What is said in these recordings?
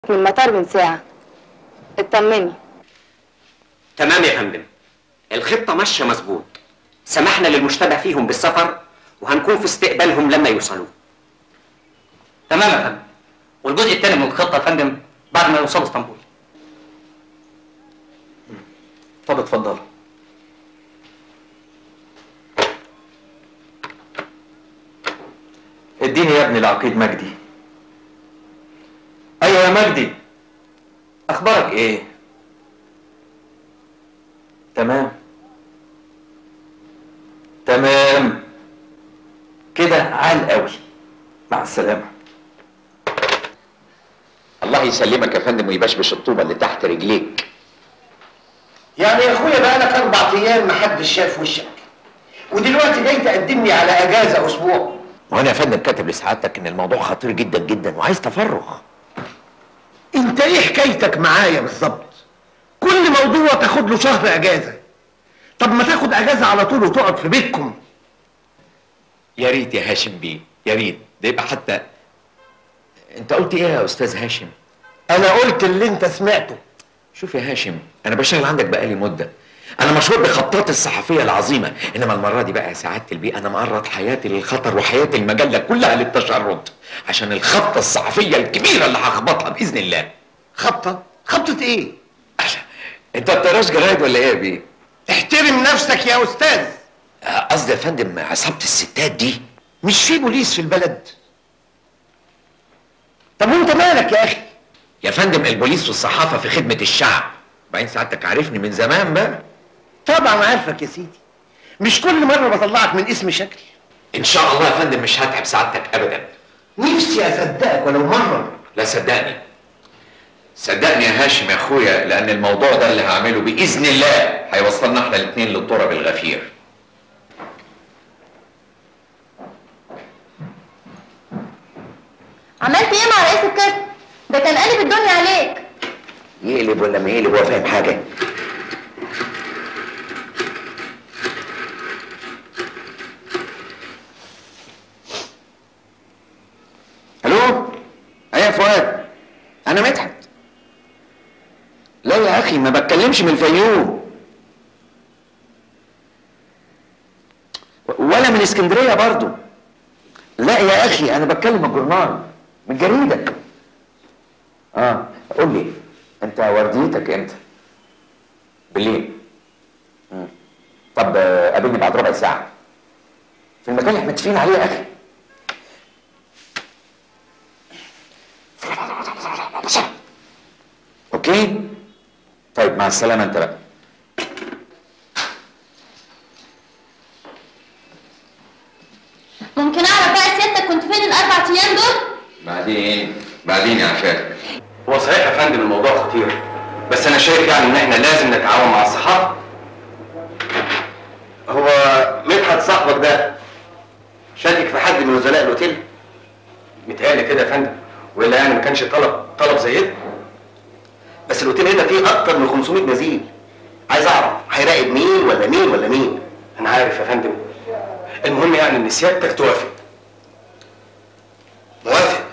من المطار من ساعة اطمني تمام يا فندم الخطة ماشية مظبوط سمحنا للمشتبه فيهم بالسفر وهنكون في استقبالهم لما يوصلوا تمام يا فندم والجزء الثاني من الخطه يا فندم بعد ما يوصلوا اسطنبول طب اتفضل اديني يا ابني العقيد مجدي ايوه يا مجدي اخبارك ايه تمام تمام كده عال قوي مع السلامه الله يسلمك يا فندم ويبشبش الطوبه اللي تحت رجليك يعني يا اخويا بقالك اربع ايام محدش شاف وشك ودلوقتي جاي تقدمني على اجازه اسبوع وانا يا فندم كاتب لسعادتك ان الموضوع خطير جدا جدا وعايز تفرغ انت ايه حكايتك معايا بالظبط كل موضوع تاخد له شهر اجازه طب ما تاخد اجازه على طول وتقعد في بيتكم يا ريت يا هاشم بيه يا ريت ده يبقى حتى انت قلت ايه يا استاذ هاشم انا قلت اللي انت سمعته شوف يا هاشم انا بشتغل عندك بقالي مده انا مشهور بخطات الصحفيه العظيمه انما المره دي بقى يا سعاده البيه انا معرض حياتي للخطر وحياه المجله كلها للتشرد عشان الخطه الصحفيه الكبيره اللي هخبطها باذن الله خبطه خبطه ايه انت ما بتقراش جرايد ولا ايه يا بيه احترم نفسك يا استاذ آه، قصدي يا فندم عصابه الستات دي مش في بوليس في البلد طب وانت مالك يا اخي يا فندم البوليس والصحافه في خدمه الشعب بعدين سعادتك عارفني من زمان بقى طبعا عارفك يا سيدي مش كل مره بطلعك من اسم شكل ان شاء الله يا فندم مش هتعب سعادتك ابدا نفسي اصدقك ولو مره لا صدقني صدقني يا هاشم يا اخويا لان الموضوع ده اللي هعمله باذن الله هيوصلنا احنا الاثنين للتراب الغفير عملت ايه مع رئيس القسم ده كان قالب الدنيا عليك يقلب ولا ما يقلب هو فاهم حاجه الو ايوه يا فؤاد انا مدحت لا يا اخي ما بتكلمش من الفيوم ولا من اسكندريه برضو لا يا اخي انا بتكلم الجورنال من الجريده اه قول لي انت ورديتك امتى بالليل مم. طب آه، قابلني بعد ربع ساعه في المكان اللي احنا متفقين عليه يا اخي اوكي طيب مع السلامه انت بقى ممكن اعرف بقى سيادتك كنت فين الاربع ايام دول بعدين بعدين يا عشان هو صحيح يا فندم الموضوع خطير بس انا شايف يعني ان احنا لازم نتعاون مع الصحافه هو مدحت صاحبك ده شاكك في حد من وزلاء الاوتيل متهيألي كده يا فندم والا يعني ما كانش طلب طلب زي ده بس الاوتيل هنا فيه اكتر من 500 نزيل عايز اعرف هيراقب مين ولا مين ولا مين انا عارف يا فندم المهم يعني ان سيادتك توافق موافق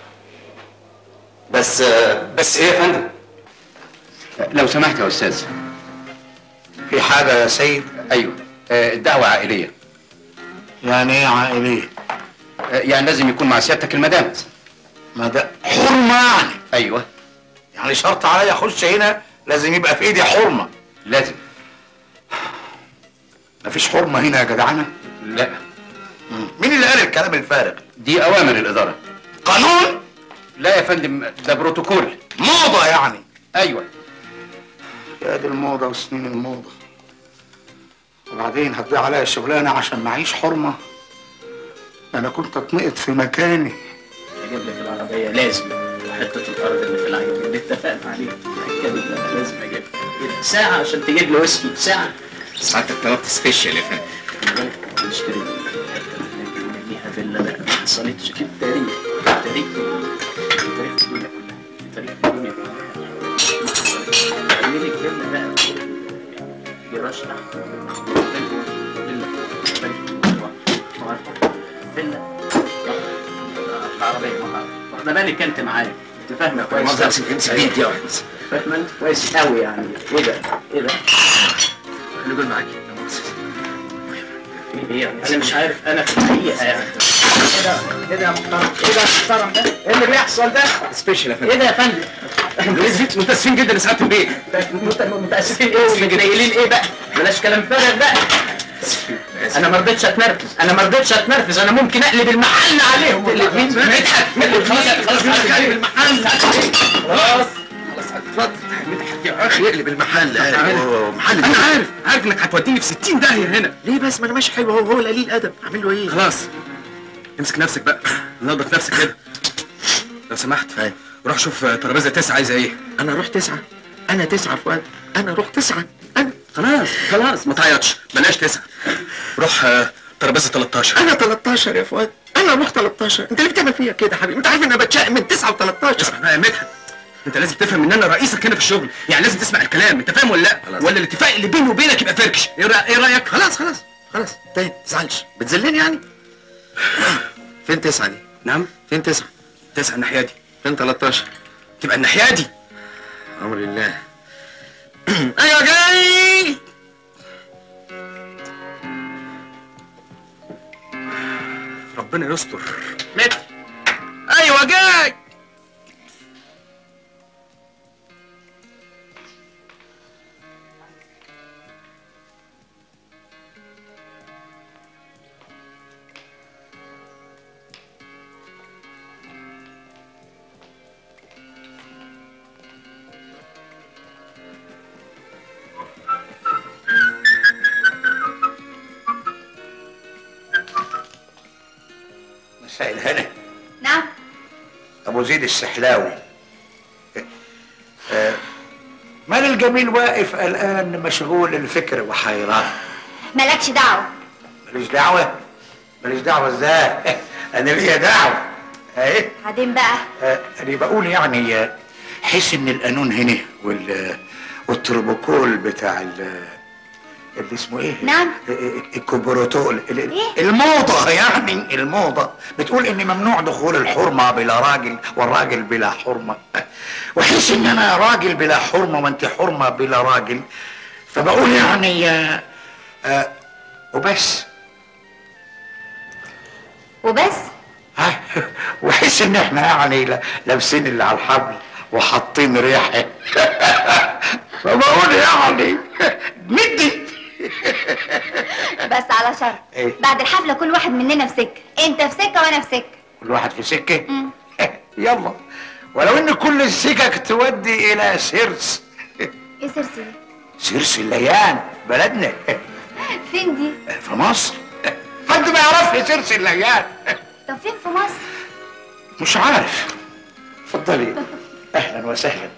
بس بس ايه يا فندم لو سمحت يا استاذ في حاجه يا سيد ايوه آه، الدعوه عائليه يعني ايه عائليه آه، يعني لازم يكون مع سيادتك المدام ما ده حرمه يعني ايوه يعني شرط عليا اخش هنا لازم يبقى في ايدي حرمه لازم مفيش حرمه هنا يا جدعانه لا مين اللي قال الكلام الفارغ دي اوامر الاداره قانون لا يا فندم ده بروتوكول موضه يعني ايوه يا دي الموضه وسنين الموضه وبعدين هتضيع عليا الشغلانه عشان معيش حرمه انا كنت اتنقط في مكاني اجيب لك العربيه لازم وحته الارض اللي في العين اللي اتفقنا عليها الكلمه لازم اجيبها ساعه عشان تجيب له ويسكي ساعه ساعتك طلبت سبيشال يا فندم نشتري ليها فيلا لا ما حصلتش في التاريخ التاريخ تاريخ الدنيا كلها تاريخ الدنيا كلها ما حصلتش اعمل لك فيلا بقى جراج تحت فيلا فيلا فيلا العربيه واخده بالك انت معايا انت فاهمه كويس مؤاخذة، امسك- امسك بيدي يا واحد. فاهمه انت كويس قوي يعني ايه ده؟ ايه ده؟ خلي دول معاكي في ايه يعني؟ انا مش عارف انا في الحقيقه يعني ايه ده؟ ايه ده يا محترم؟ ايه ده يا محترم ده؟ ايه اللي بيحصل ده؟ سبيشال يا ايه ده يا فندم؟ متاسفين جدا لسعاده البيت مت- متاسفين ايه ومتنيلين ايه بقى؟ بلاش كلام فارغ بقى انا ما رضيتش اتنرفز انا ما رضيتش اتنرفز انا ممكن اقلب المحل عليهم تقلب مين؟ مدحت خلاص خلاص اقلب المحل خلاص خلاص اتفضل مدحت يا اخي اقلب المحل ايوه محل انا عارف عارف انك هتوديني في 60 داهيه هنا ليه بس ما انا ماشي حلو هو هو القليل ادب اعمل له ايه خلاص امسك نفسك بقى نظف نفسك كده لو سمحت أيوة. روح شوف ترابيزه تسعه عايزه ايه انا رحت تسعه انا تسعه فؤاد انا رحت تسعه انا خلاص خلاص ما تعيطش بلاش تسعه روح آه، ترابيزه 13 انا 13 يا فؤاد انا رحت 13 انت ليه بتعمل فيا كده يا حبيبي انت عارف ان انا بتشائم من 9 و13 اسمع بقى يا مدحت انت لازم تفهم ان انا رئيسك هنا في الشغل يعني لازم تسمع الكلام انت فاهم ولا لا خلاص. ولا الاتفاق اللي بيني وبينك يبقى فركش ايه رأ- ايه رايك خلاص خلاص خلاص طيب تزعلش بتذلني يعني فين تسعه دي نعم فين تسعه تسعه الناحيه دي فين 13 تبقى الناحيه دي امر الله ايوه جاي ربنا يستر متر ايوه جاي مساء الهنا نعم ابو زيد السحلاوي آه، مال الجميل واقف الان مشغول الفكر وحيران مالكش دعوة ماليش دعوه ماليش دعوه ازاي انا ليا دعوه اهي بعدين بقى آه، انا بقول يعني آه، حس ان القانون هنا وال والتروبوكول بتاع ال اللي اسمه ايه؟ نعم. الكوبروتول ال- إيه؟ الموضة يعني الموضة بتقول ان ممنوع دخول الحرمة بلا راجل والراجل بلا حرمة وحس ان انا راجل بلا حرمة وانت حرمة بلا راجل فبقول يعني آه، آه، وبس وبس ها، وحس ان احنا يعني لا- لابسين اللي على الحبل وحاطين ريحه فبقول يعني مدي بس على شرط إيه؟ بعد الحفلة كل واحد مننا في سكة انت في سكة وانا في سكة كل واحد في سكه مم. يلا ولو ان كل السكك تودي الى سيرس ايه سرسي سيرس الليان بلدنا فين دي في مصر حد ما يعرفش سيرس الليان طب فين في مصر مش عارف اتفضلي اهلا وسهلا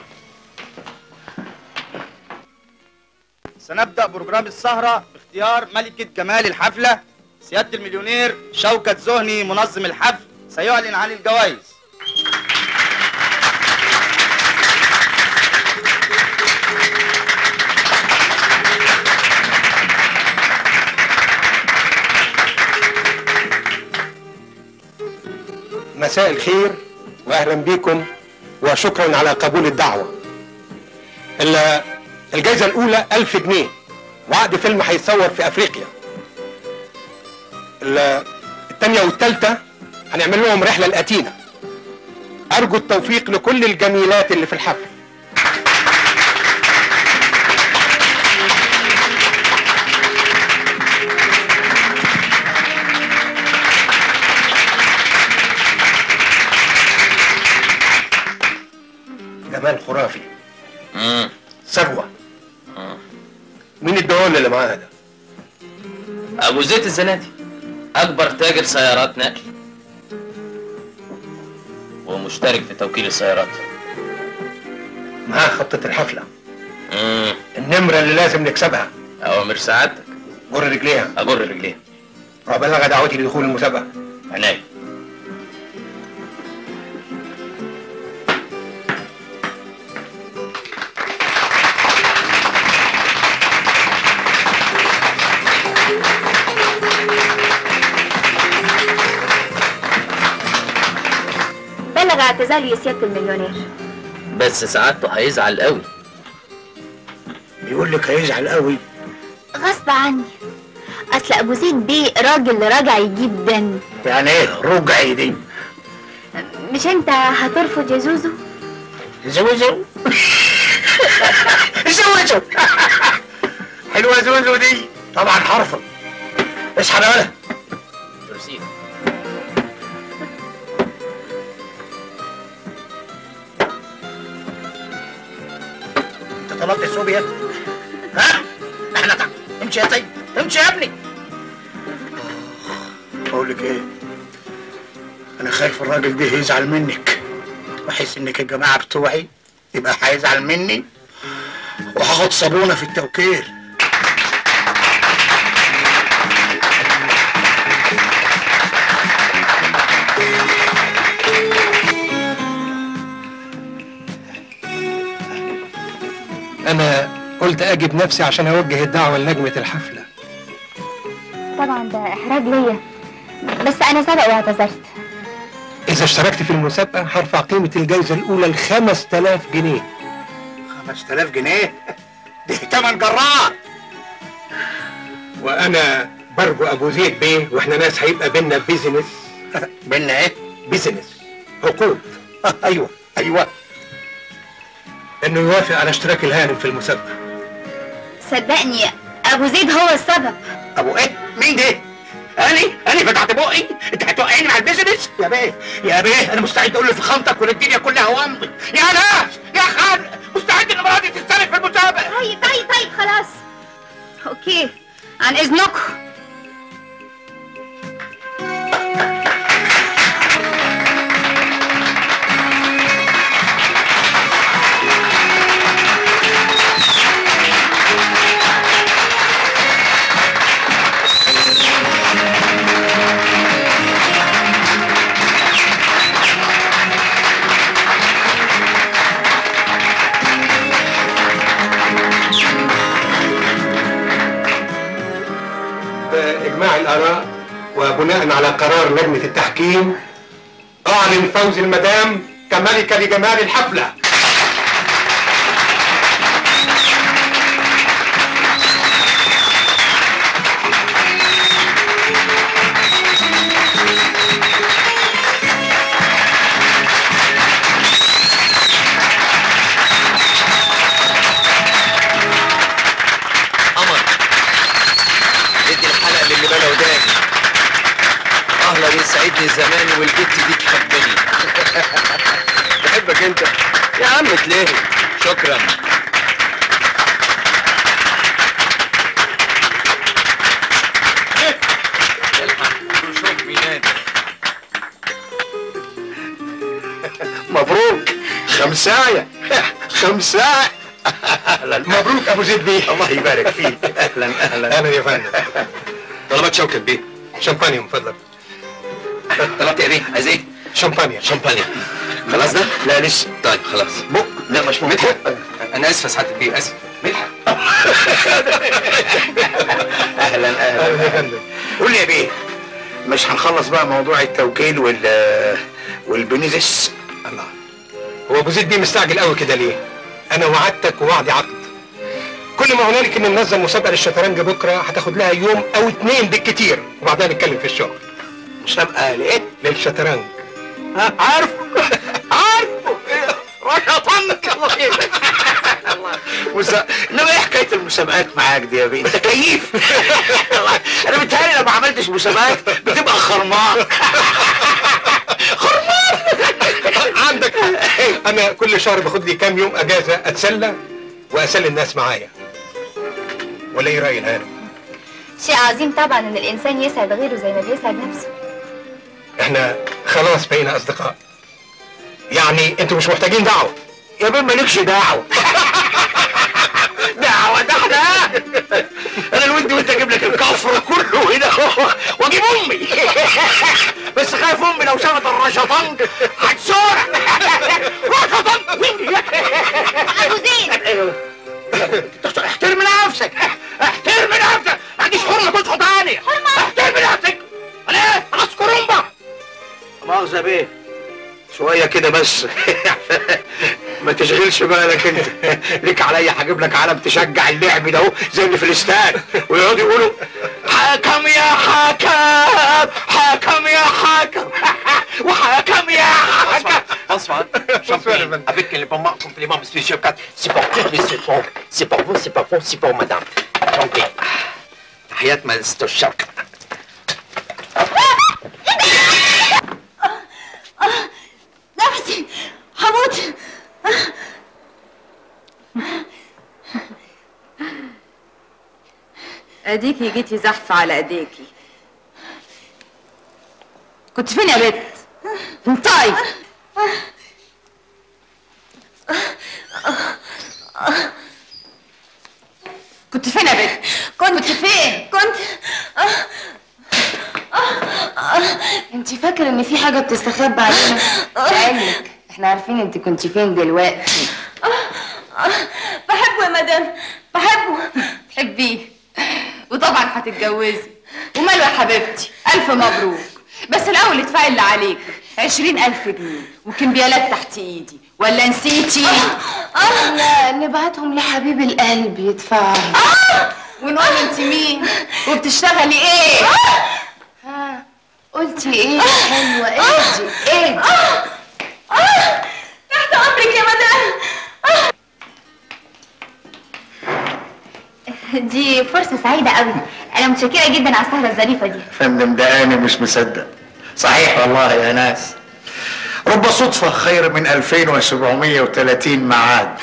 سنبدأ بروجرام السهرة باختيار ملكة جمال الحفلة سيادة المليونير شوكت زهني منظم الحفل سيعلن عن الجوائز مساء الخير واهلا بكم وشكرا على قبول الدعوه ال- الجائزه الاولى ألف جنيه وعقد فيلم هيتصور في افريقيا ال- الثانيه والثالثه هنعمل لهم رحله لاتينا ارجو التوفيق لكل الجميلات اللي في الحفل جمال خرافي ثروه مين الدهون اللي معاها ده ابو زيد الزناتي اكبر تاجر سيارات نقل ومشترك في توكيل السيارات معاه خطه الحفله امم النمره اللي لازم نكسبها اوامر سعادتك جر رجليها اجر رجليه وبلغ دعوتي لدخول المسابقه عناية بلغ اعتزالي يا سياده المليونير بس سعادته هيزعل قوي بيقول لك هيزعل قوي غصب عني اصل ابو زيد بيه راجل رجعي جدا يعني ايه رجعي دي مش انت هترفض يا زوزو زوزو زوزو حلوه زوزو دي طبعا هرفض اصحى يا ولد ترسيك انت طلبت السوبيا ها احنا تع... امشي يا سيد امشي يا ابني بقول لك ايه انا خايف الراجل ده يزعل منك واحس انك الجماعه بتوعي يبقى هيزعل مني وهاخد صابونه في التوكيل انا قلت اجي بنفسي عشان اوجه الدعوه لنجمه الحفله طبعا ده احراج ليا بس انا سبق واعتذرت اذا اشتركت في المسابقه هرفع قيمه الجائزه الاولى ل 5000 جنيه 5000 جنيه ده تمن جرار وانا برجو ابو زيد بيه واحنا ناس هيبقى بينا بيزنس بينا ايه بيزنس عقود ايوه ايوه انه يوافق على اشتراك الهانم في المسابقه صدقني ابو زيد هو السبب ابو ايه مين ده انا انا فتحت بقي انت هتوقعني مع البيزنس يا بيه يا بيه انا مستعد اقول لفخامتك وللدنيا كلها وامضي يا ناس يا خال مستعد ان مراتي تستلف في المسابقه طيب طيب طيب خلاص اوكي عن اذنكم بإجماع الآراء وبناء على قرار لجنة التحكيم أعلن فوز المدام كملكة لجمال الحفلة قمر ادي الحلقه للي بلا وداني اهلا يسعدني زماني والبت دي تحبني بحبك انت يا عم تلاهي شكرا الحق شوف بينادي مبروك خمسايه خمسايه اهلا مبروك ابو زيد بيه الله يبارك فيك اهلا اهلا اهلا يا فندم طلبات شوكت بيه شمبانيا من فضلك طلبت ايه عايز ايه شمبانيا شمبانيا خلاص ده لا لسه طيب خلاص بق لا مش مدحت انا اسف يا سعاده البيه اسف مدحت اهلا اهلا يا فندم قول لي يا بيه مش هنخلص بقى موضوع التوكيل وال والبنزس الله هو ابو زيد بيه مستعجل قوي كده ليه؟ انا وعدتك ووعدي عقد كل ما هنالك ان منظم مسابقه للشطرنج بكره هتاخد لها يوم او اتنين بالكتير وبعدها نتكلم في الشغل مسابقه لايه؟ للشطرنج عارفه عارفه رشطنك الله يخليك مسا... انما ايه حكايه المسابقات معاك دي يا بيه؟ انت كيف انا متهيألي لو ما عملتش مسابقات بتبقى خرمان عندك حق. انا كل شهر باخد لي كام يوم اجازه اتسلى واسلي الناس معايا ولا ايه راي الهانم؟ شيء عظيم طبعا ان الانسان يسعد غيره زي ما بيسعد نفسه احنا خلاص بقينا اصدقاء يعني انتوا مش محتاجين دعوه يا بيه مالكش دعوه دعوه ده احنا انا الود وانت اجيب لك الكفر كله هنا واجيب امي بس خايف امي لو شافت الرشطنج هتسورع رشطنج ابو زيد احترم نفسك احترم نفسك ما عنديش حرمه تدخل تاني احترم نفسك انا ايه خلاص كرومبا مؤاخذه بيه شويه كده كده بس ما تشغلش بالك انت ليك عليا هجيب لك علم تشجع اللعب ده اهو زي اللي في الاستاد ويقعدوا يقولوا حكم يا حكم حكم يا حكم وحكم يا حكم Bonsoir. Champagne. Avec les moments compléments, monsieur Chocat. C'est pour vous, monsieur Fond. C'est pour vous, c'est pour vous, c'est pour madame. Champagne. تحيات مدرسة الشرق نفسي هموت اديكي جيتي زحفة على ايديكي كنت فين يا بت؟ انطقي كنت فين يا بت؟ كنت فين؟ كنت انت فاكرة ان في حاجة بتستخبى علينا؟ لعلمك احنا عارفين انت كنت فين دلوقتي بحبه يا مدام بحبه تحبيه وطبعا هتتجوزي وماله يا حبيبتي ألف مبروك بس الأول ادفعي اللي عليك عشرين ألف جنيه وكمبيالات تحت إيدي ولا نسيتي؟ لا نبعتهم لحبيب القلب يدفعهم ونقول انت مين وبتشتغلي ايه؟ ها قلتي ايه يا حلوة اهدي اهدي تحت امرك يا مدام دي فرصة سعيدة قوي أنا متشكرة جدا على السهرة الظريفة دي فندم ده انا مش مصدق صحيح والله يا ناس رب صدفة خير من 2730 ميعاد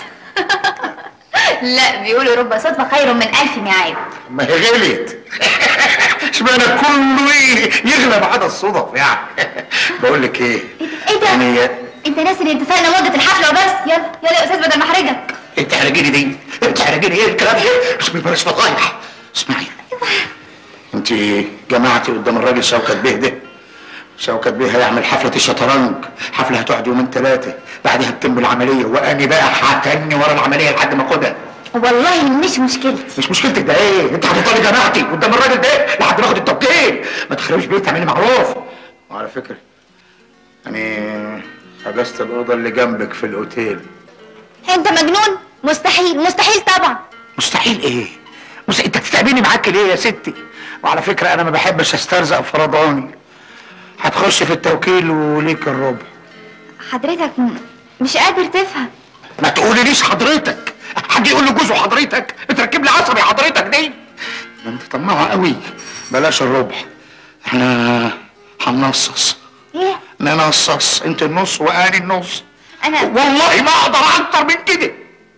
لا بيقولوا رب صدفة خير من ألف ميعاد ما هي غليت اشمعنى كله ي- يغلب عدد الصدف يعني بقول لك ايه إيه ده؟ يعني أنت ناسي إن اتفقنا مدة الحفلة وبس يلا يلا يا أستاذ بدل ما أحرجك انت حرجيني دي انت حرجيني ايه الكلام ده مش بلاش فضايح اسمعي انت جمعتي قدام الراجل شوكت بيه ده شوكت بيه هيعمل حفلة الشطرنج حفلة هتقعد يومين ثلاثة بعدها تتم العملية وأنا بقى هتني ورا العملية لحد ما أخدها والله مش مشكلتي مش مشكلتك ده ايه؟ انت هتفضلي جماعتي قدام الراجل ده لحد ما اخد التوكيل ما تخربيش بيت تعملي معروف وعلى فكرة يعني حجزت الأوضة اللي جنبك في الأوتيل أنت مجنون مستحيل مستحيل طبعا مستحيل ايه؟ مس... انت تتعبيني معاك ليه يا ستي؟ وعلى فكرة أنا ما بحبش أسترزق في رضعوني هتخش في التوكيل وليك الربع حضرتك م- مش قادر تفهم ما تقوليليش حضرتك حد يقول لجوزه حضرتك بتركب لي عصبي حضرتك دي ده انت طماعة قوي بلاش الربع احنا هننصص إيه ننصص انت النص وانا النص أنا والله ما اقدر اكتر من كده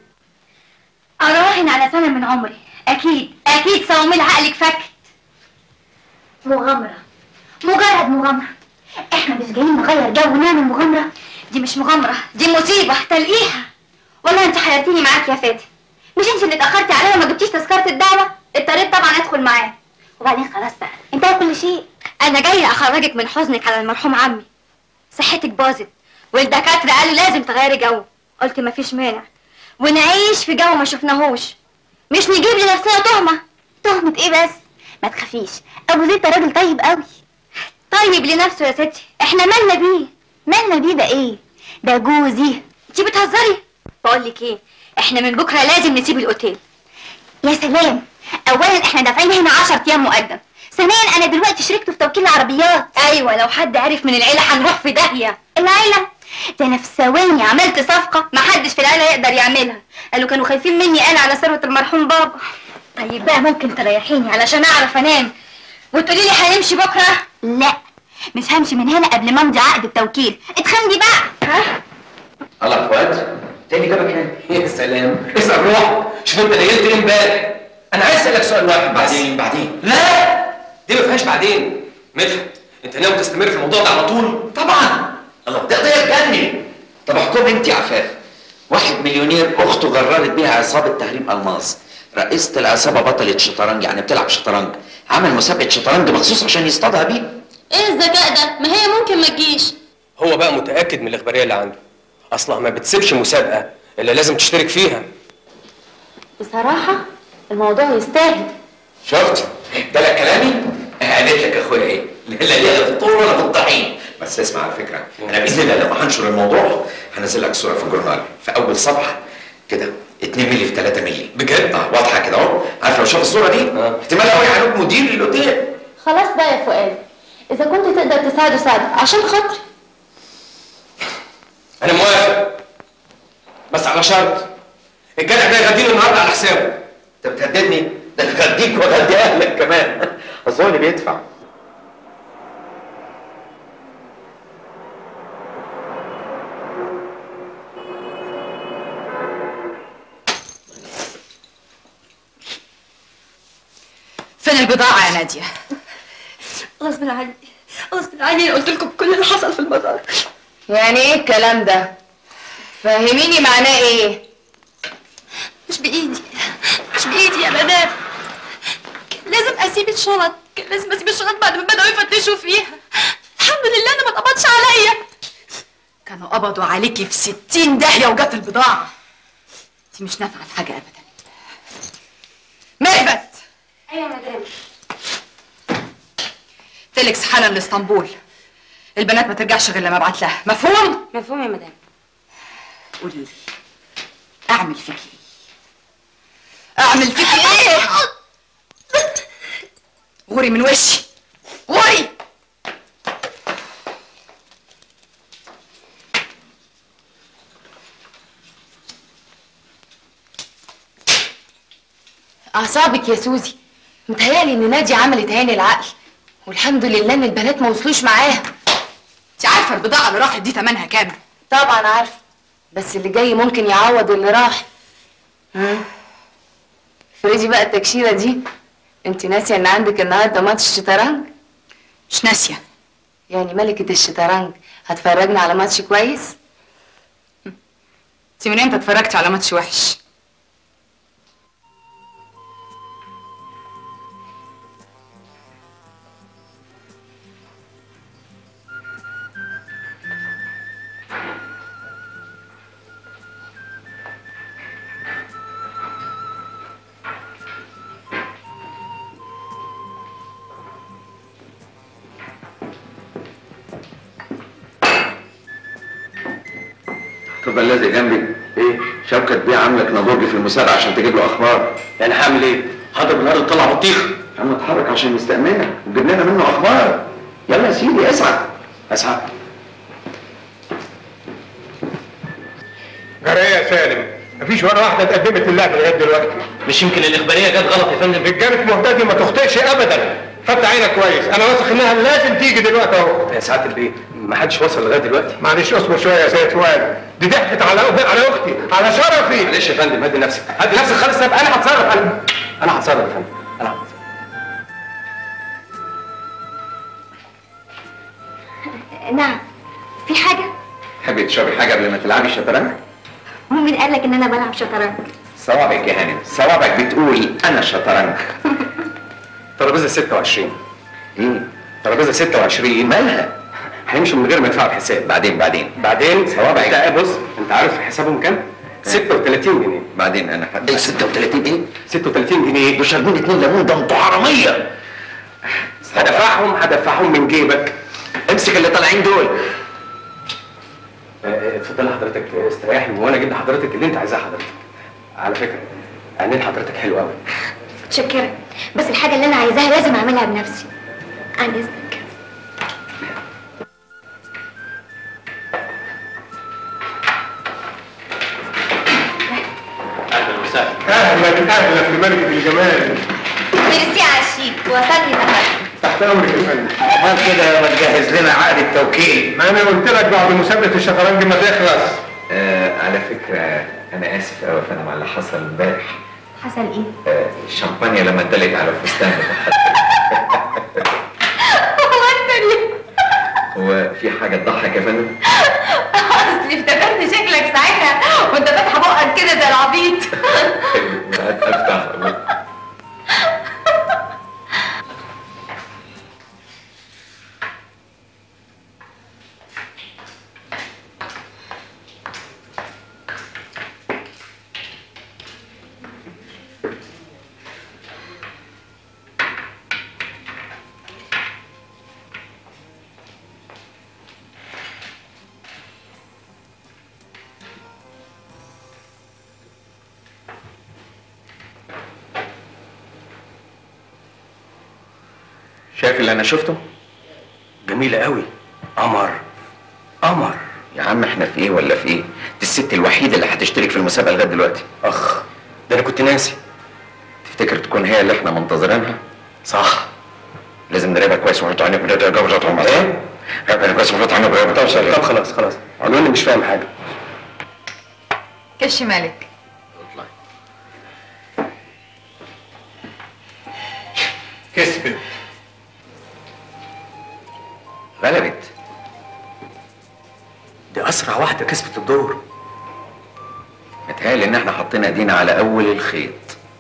أراهن على سنة من عمري أكيد أكيد صواميل عقلك فكت مغامرة مجرد مغامرة إحنا مش جايين نغير جو ونعمل مغامرة دي مش مغامرة دي مصيبة تلقيحة والله أنت حيرتيني معاك يا فاتن مش أنت اللي اتأخرتي عليا وما جبتيش تذكرة الدعوة اضطريت طبعا أدخل معاه وبعدين خلاص بقى انتهى كل شيء أنا جاية أخرجك من حزنك على المرحوم عمي صحتك باظت والدكاترة قالوا لازم تغيري جو قلت مفيش مانع ونعيش في جو ما شفناهوش مش نجيب لنفسنا تهمة تهمة ايه بس ما تخافيش ابو زيد ده راجل طيب قوي طيب لنفسه يا ستي احنا مالنا بيه مالنا بيه ده ايه ده جوزي انتي بتهزري بقول لك ايه احنا من بكره لازم نسيب الاوتيل يا سلام اولا احنا دافعين هنا 10 ايام مقدم ثانيا انا دلوقتي شركت في توكيل العربيات ايوه لو حد عرف من العيله هنروح في داهيه العيله ده انا في ثواني عملت صفقه ما حدش في العيله يقدر يعملها قالوا كانوا خايفين مني انا على ثروه المرحوم بابا طيب بقى ممكن تريحيني علشان اعرف انام وتقولي لي هنمشي بكره لا مش همشي من هنا قبل ما امضي عقد التوكيل اتخندي بقى ها الله يا فؤاد تاني جابك هنا يا سلام اسال روح شوف انت نيلت ايه امبارح انا عايز اسالك سؤال واحد بعدين بعدين لا دي ما فيهاش بعدين مدحت انت ناوي تستمر في الموضوع ده على طول طبعا الله ده قضيه تجنن طب احكم انت يا عفاف واحد مليونير اخته غررت بيها عصابه تهريب الماس رئيسة العصابة بطلة شطرنج يعني بتلعب شطرنج عمل مسابقة شطرنج مخصوص عشان يصطادها بيه ايه الذكاء ده ما هي ممكن ما تجيش هو بقى متاكد من الاخباريه اللي عنده اصلا ما بتسيبش مسابقه الا لازم تشترك فيها بصراحة الموضوع يستاهل شفت؟ ده لك كلامي؟ قالت لك اخويا ايه؟ لا لا لا في الطول ولا في الطحين بس اسمع على فكره انا باذن الله لما هنشر الموضوع هنزل لك صوره في الجورنال في اول صفحه كده 2 مللي في 3 مللي بجد اه واضحه كده اهو عارف لو شاف الصوره دي احتمال قوي هيعلوك مدير للاوتيل خلاص بقى يا فؤاد اذا كنت تقدر تساعده ساعده عشان خاطري انا موافق بس على شرط الجدع ده يغديني النهارده على حسابه انت بتهددني ده انا هديك وهدي اهلك كمان اصل هو اللي بيدفع فين البضاعة يا نادية؟ غصب عني غصب عني انا قلت لكم كل اللي حصل في المزار يعني ايه الكلام ده؟ فهميني معناه ايه؟ مش بايدي مش بايدي يا مدام كان لازم اسيب الشنط كان لازم اسيب الشنط بعد ما بداوا يفتشوا فيها الحمد لله انا ما اتقبضش عليا كانوا قبضوا عليكي في ستين داهية وجت البضاعة انت مش نافعة في حاجة أبدا مهبت ايوه يا مدام تلكس حالا لاسطنبول البنات ما ترجعش غير لما ابعت لها مفهوم؟ مفهوم يا مدام قولي لي اعمل فيكي ايه؟ اعمل فيكي ايه؟ غوري من وشي غوري أعصابك يا سوزي متهيألي إن نادية عملت عين العقل والحمد لله إن البنات ما وصلوش معاها انت عارفة البضاعة اللي راحت دي تمنها كام؟ طبعا عارفة بس اللي جاي ممكن يعوض اللي راح ها؟ فريدي بقى التكشيرة دي انت ناسية ان عندك النهارده ماتش شطرنج؟ مش ناسية يعني ملكة الشطرنج هتفرجنا على ماتش كويس؟ انت من امتى اتفرجتي على ماتش وحش؟ تفضل لازق جنبي ايه شوكة بيه عاملك نضوجي في المسابقة عشان تجيب له اخبار يعني هعمل ايه هضرب الارض تطلع بطيخ يا عم اتحرك عشان نستأمنك وجيب لنا منه اخبار يلا يا سيدي اسعى اسعى جرى ايه يا سالم؟ مفيش ولا واحدة اتقدمت لله لغاية دلوقتي مش يمكن الإخبارية جت غلط يا فندم رجالة مهتدي ما تخطئش أبدا فتح عينك كويس أنا واثق إنها لازم تيجي دلوقتي أهو يا سعادة البيه ما حدش وصل لغايه دلوقتي معلش اصبر شوية يا سيد فؤاد دي ضحكت على على أختي على شرفي معلش يا فندم هدي نفسك هدي نفسك خالص طيب انا هتصرف انا انا هتصرف يا فندم انا هتصرف نعم في حاجة؟ تحبي تشربي حاجة قبل ما تلعبي الشطرنج؟ مين قال لك ان انا بلعب شطرنج؟ صوابعك يا هانم صوابعك بتقول انا شطرنج ترابيزه 26 ايه ترابيزه 26 مالها هنمشي من غير ما يدفعوا الحساب بعدين بعدين بعدين صوابعك. انت بص انت عارف حسابهم كام 36 جنيه بعدين انا حد ايه 36 ايه 36 جنيه دول شاربين اتنين ليمون ده انتوا حرامية هدفعهم هدفعهم من جيبك امسك اللي طالعين دول آه، آه، اتفضل حضرتك آه، استريحي وانا اجيب لحضرتك اللي انت عايزاه حضرتك على فكره عينين حضرتك حلوه قوي متشكرة بس الحاجة اللي انا عايزاها لازم اعملها بنفسي عن اذنك اهلا وسهلا أهلا أهلا في ملكة الجمال ميرسي على الشيك وصلني تمام تحت أمرك يا فندم امال كده ما تجهز لنا عقد التوكيل ما أنا قلت لك بعد مسابقة الشطرنج ما تخلص آه على فكرة أنا آسف أوي يا فندم على اللي حصل امبارح حصل ايه؟ آه الشمبانيا لما اتدلت على الفستان وصلني هو في حاجة تضحك يا فندم؟ اصلي افتكرت شكلك ساعتها وانت فاتحه بقك كده زي العبيط أفتح شايف اللي انا شفته جميله قوي قمر قمر يا عم احنا في ايه ولا في ايه دي الست الوحيده اللي هتشترك في المسابقه لغايه دلوقتي اخ ده انا كنت ناسي تفتكر تكون هي اللي احنا منتظرينها صح لازم نراقبها كويس ونحط عينك ونراقبها جوه ونحط ايه راقبها كويس ونحط عينك ونراقبها طب خلاص خلاص قالوا لي مش فاهم حاجه كش مالك كسبت غلبت دي اسرع واحده كسبت الدور متهيألي ان احنا حطينا ايدينا على اول الخيط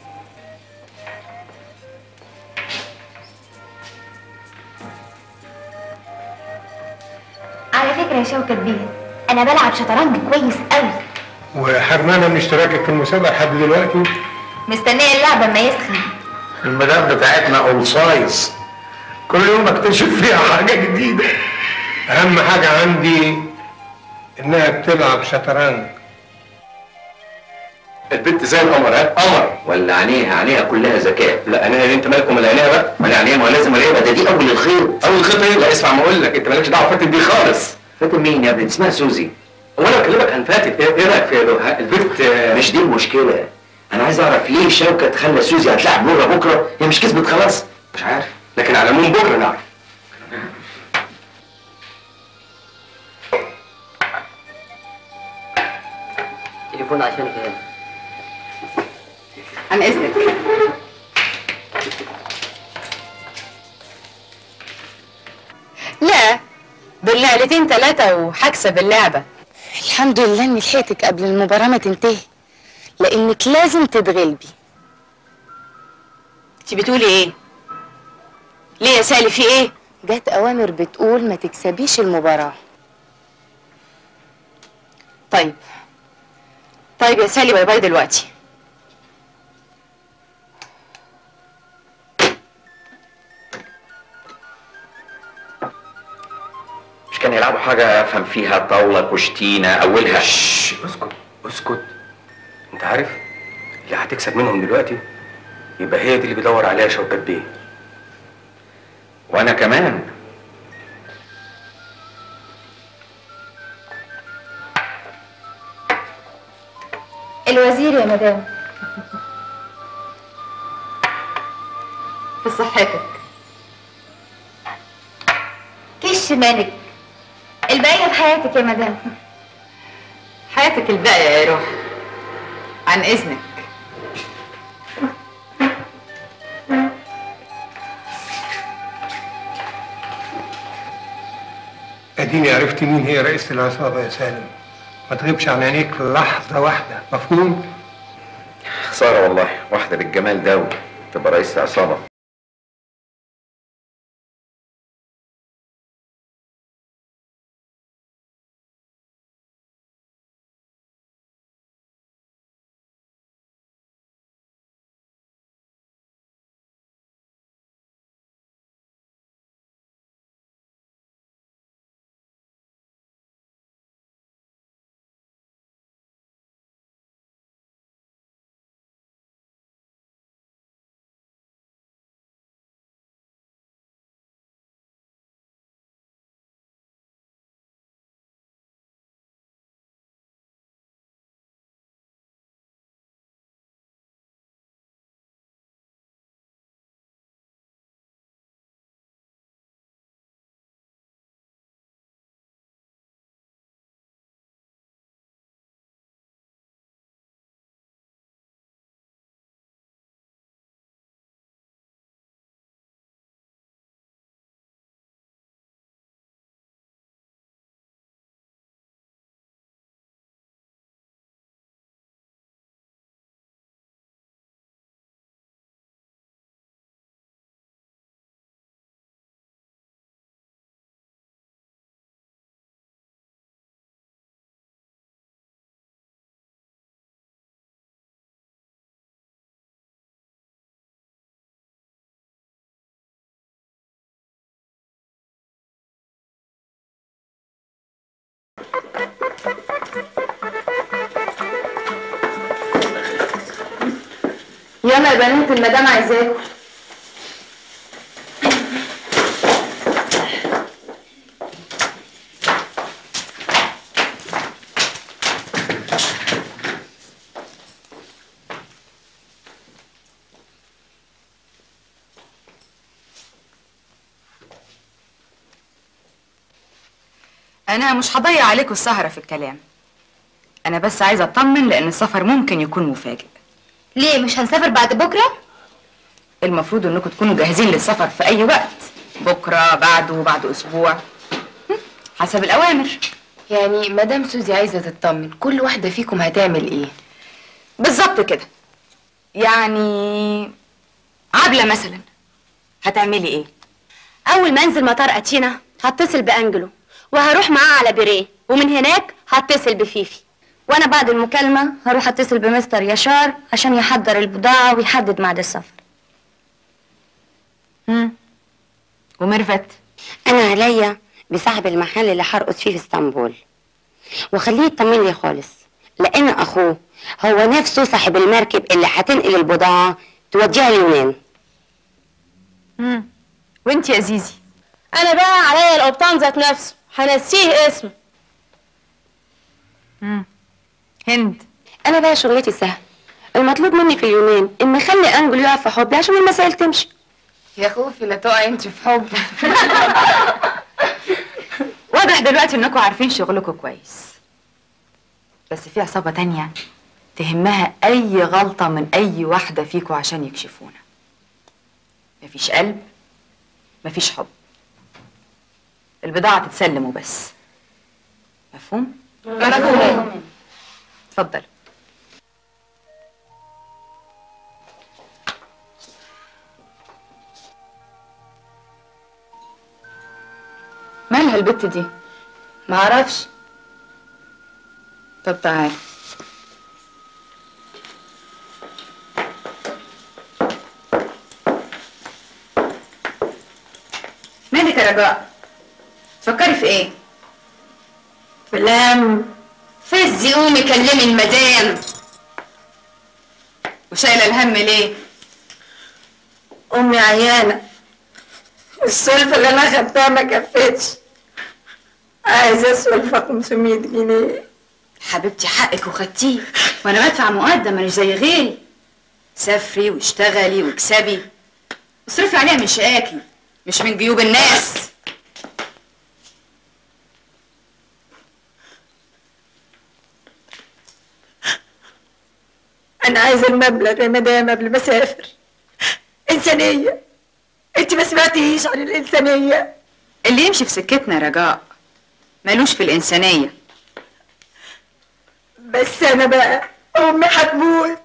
على فكرة يا شوكة بيه أنا بلعب شطرنج كويس قوي وحرمانه من اشتراكك في المسابقه لحد دلوقتي مستنية اللعبة ما يسخن المدام بتاعتنا اول سايز كل يوم اكتشف فيها حاجه جديده اهم حاجه عندي انها بتلعب شطرنج البنت زي القمر ها قمر ولا عينيها عينيها كلها ذكاء لا انا انت مالك ومال عينيها بقى ما انا عينيها ما لازم الاقيها ده دي اول الخيط اول خطه ايه لا اسمع ما اقول لك انت مالكش دعوه فاتن دي خالص فاتن مين يا ابني دي اسمها سوزي هو انا بكلمك عن فاتن ايه إيه رايك في ها، البنت آه، مش دي المشكله انا عايز اعرف ليه شوكه تخلى سوزي هتلاعب نورة بكره هي مش كسبت خلاص مش عارف لكن على العموم بكره نعرف تليفون عشان كده عن اذنك لا دول نقلتين ثلاثة وهكسب اللعبة الحمد لله اني لحقتك قبل المباراة ما تنتهي لانك لازم تتغلبي انت بتقولي ايه؟ ليه يا سالي في ايه؟ جت اوامر بتقول ما تكسبيش المباراة طيب طيب يا سالي باي باي دلوقتي مش كان يلعبوا حاجه افهم فيها طاوله كشتينه اولها شش اسكت اسكت انت عارف اللي هتكسب منهم دلوقتي يبقى هي دي اللي بيدور عليها شوكت بيه وانا كمان الوزير يا مدام في صحتك كش مالك الباقية في حياتك يا مدام حياتك الباقية يا روح عن اذنك اديني عرفت مين هي رئيسة العصابة يا سالم ما تغيبش عن عينيك لحظة واحدة مفهوم؟ خساره والله واحده بالجمال ده تبقى رئيس عصابه يلا يا بنات المدام عايزاكم انا مش هضيع عليكم السهره في الكلام انا بس عايزه اطمن لان السفر ممكن يكون مفاجئ ليه مش هنسافر بعد بكره المفروض انكم تكونوا جاهزين للسفر في اي وقت بكره بعده بعد اسبوع هم، حسب الاوامر يعني مدام سوزي عايزه تطمن كل واحده فيكم هتعمل ايه بالظبط كده يعني عبله مثلا هتعملي ايه اول ما انزل مطار اتينا هتصل بانجلو وهروح معاه على بيريه ومن هناك هتصل بفيفي وانا بعد المكالمه هروح اتصل بمستر يشار عشان يحضر البضاعه ويحدد ميعاد السفر هم. وميرفت انا عليا بصاحب المحل اللي هرقص فيه في اسطنبول وخليه يطمن لي خالص لان اخوه هو نفسه صاحب المركب اللي هتنقل البضاعه توديها اليونان هم. وانت يا زيزي انا بقى عليا القبطان ذات نفسه هنسيه اسمه هند انا بقى شغلتي سهل المطلوب مني في اليونان ان اخلي انجل يقع في حبي عشان المسائل تمشي يا خوفي لا تقعي انت في حب واضح دلوقتي انكم عارفين شغلكم كويس بس في عصابة تانية تهمها أي غلطة من أي واحدة فيكم عشان يكشفونا مفيش قلب مفيش حب البضاعة تتسلم وبس مفهوم؟ مفهوم. اتفضل مالها البت دي؟ معرفش طب تعالي مالك يا رجاء؟ تفكري في ايه؟ فلام فزي قومي كلمي المدام وشايله الهم ليه؟ امي عيانه السلفه اللي انا خدتها ما كفتش عايزه سلفه 500 جنيه حبيبتي حقك وخدتيه وانا بدفع مقدم مش زي غيري سافري واشتغلي واكسبي اصرفي عليها من شقاكي مش من جيوب الناس انا عايزه المبلغ يا مدام قبل ما اسافر انسانيه انت ما سمعتيش عن الانسانيه اللي يمشي في سكتنا يا رجاء ملوش في الإنسانية بس انا بقى امي هتموت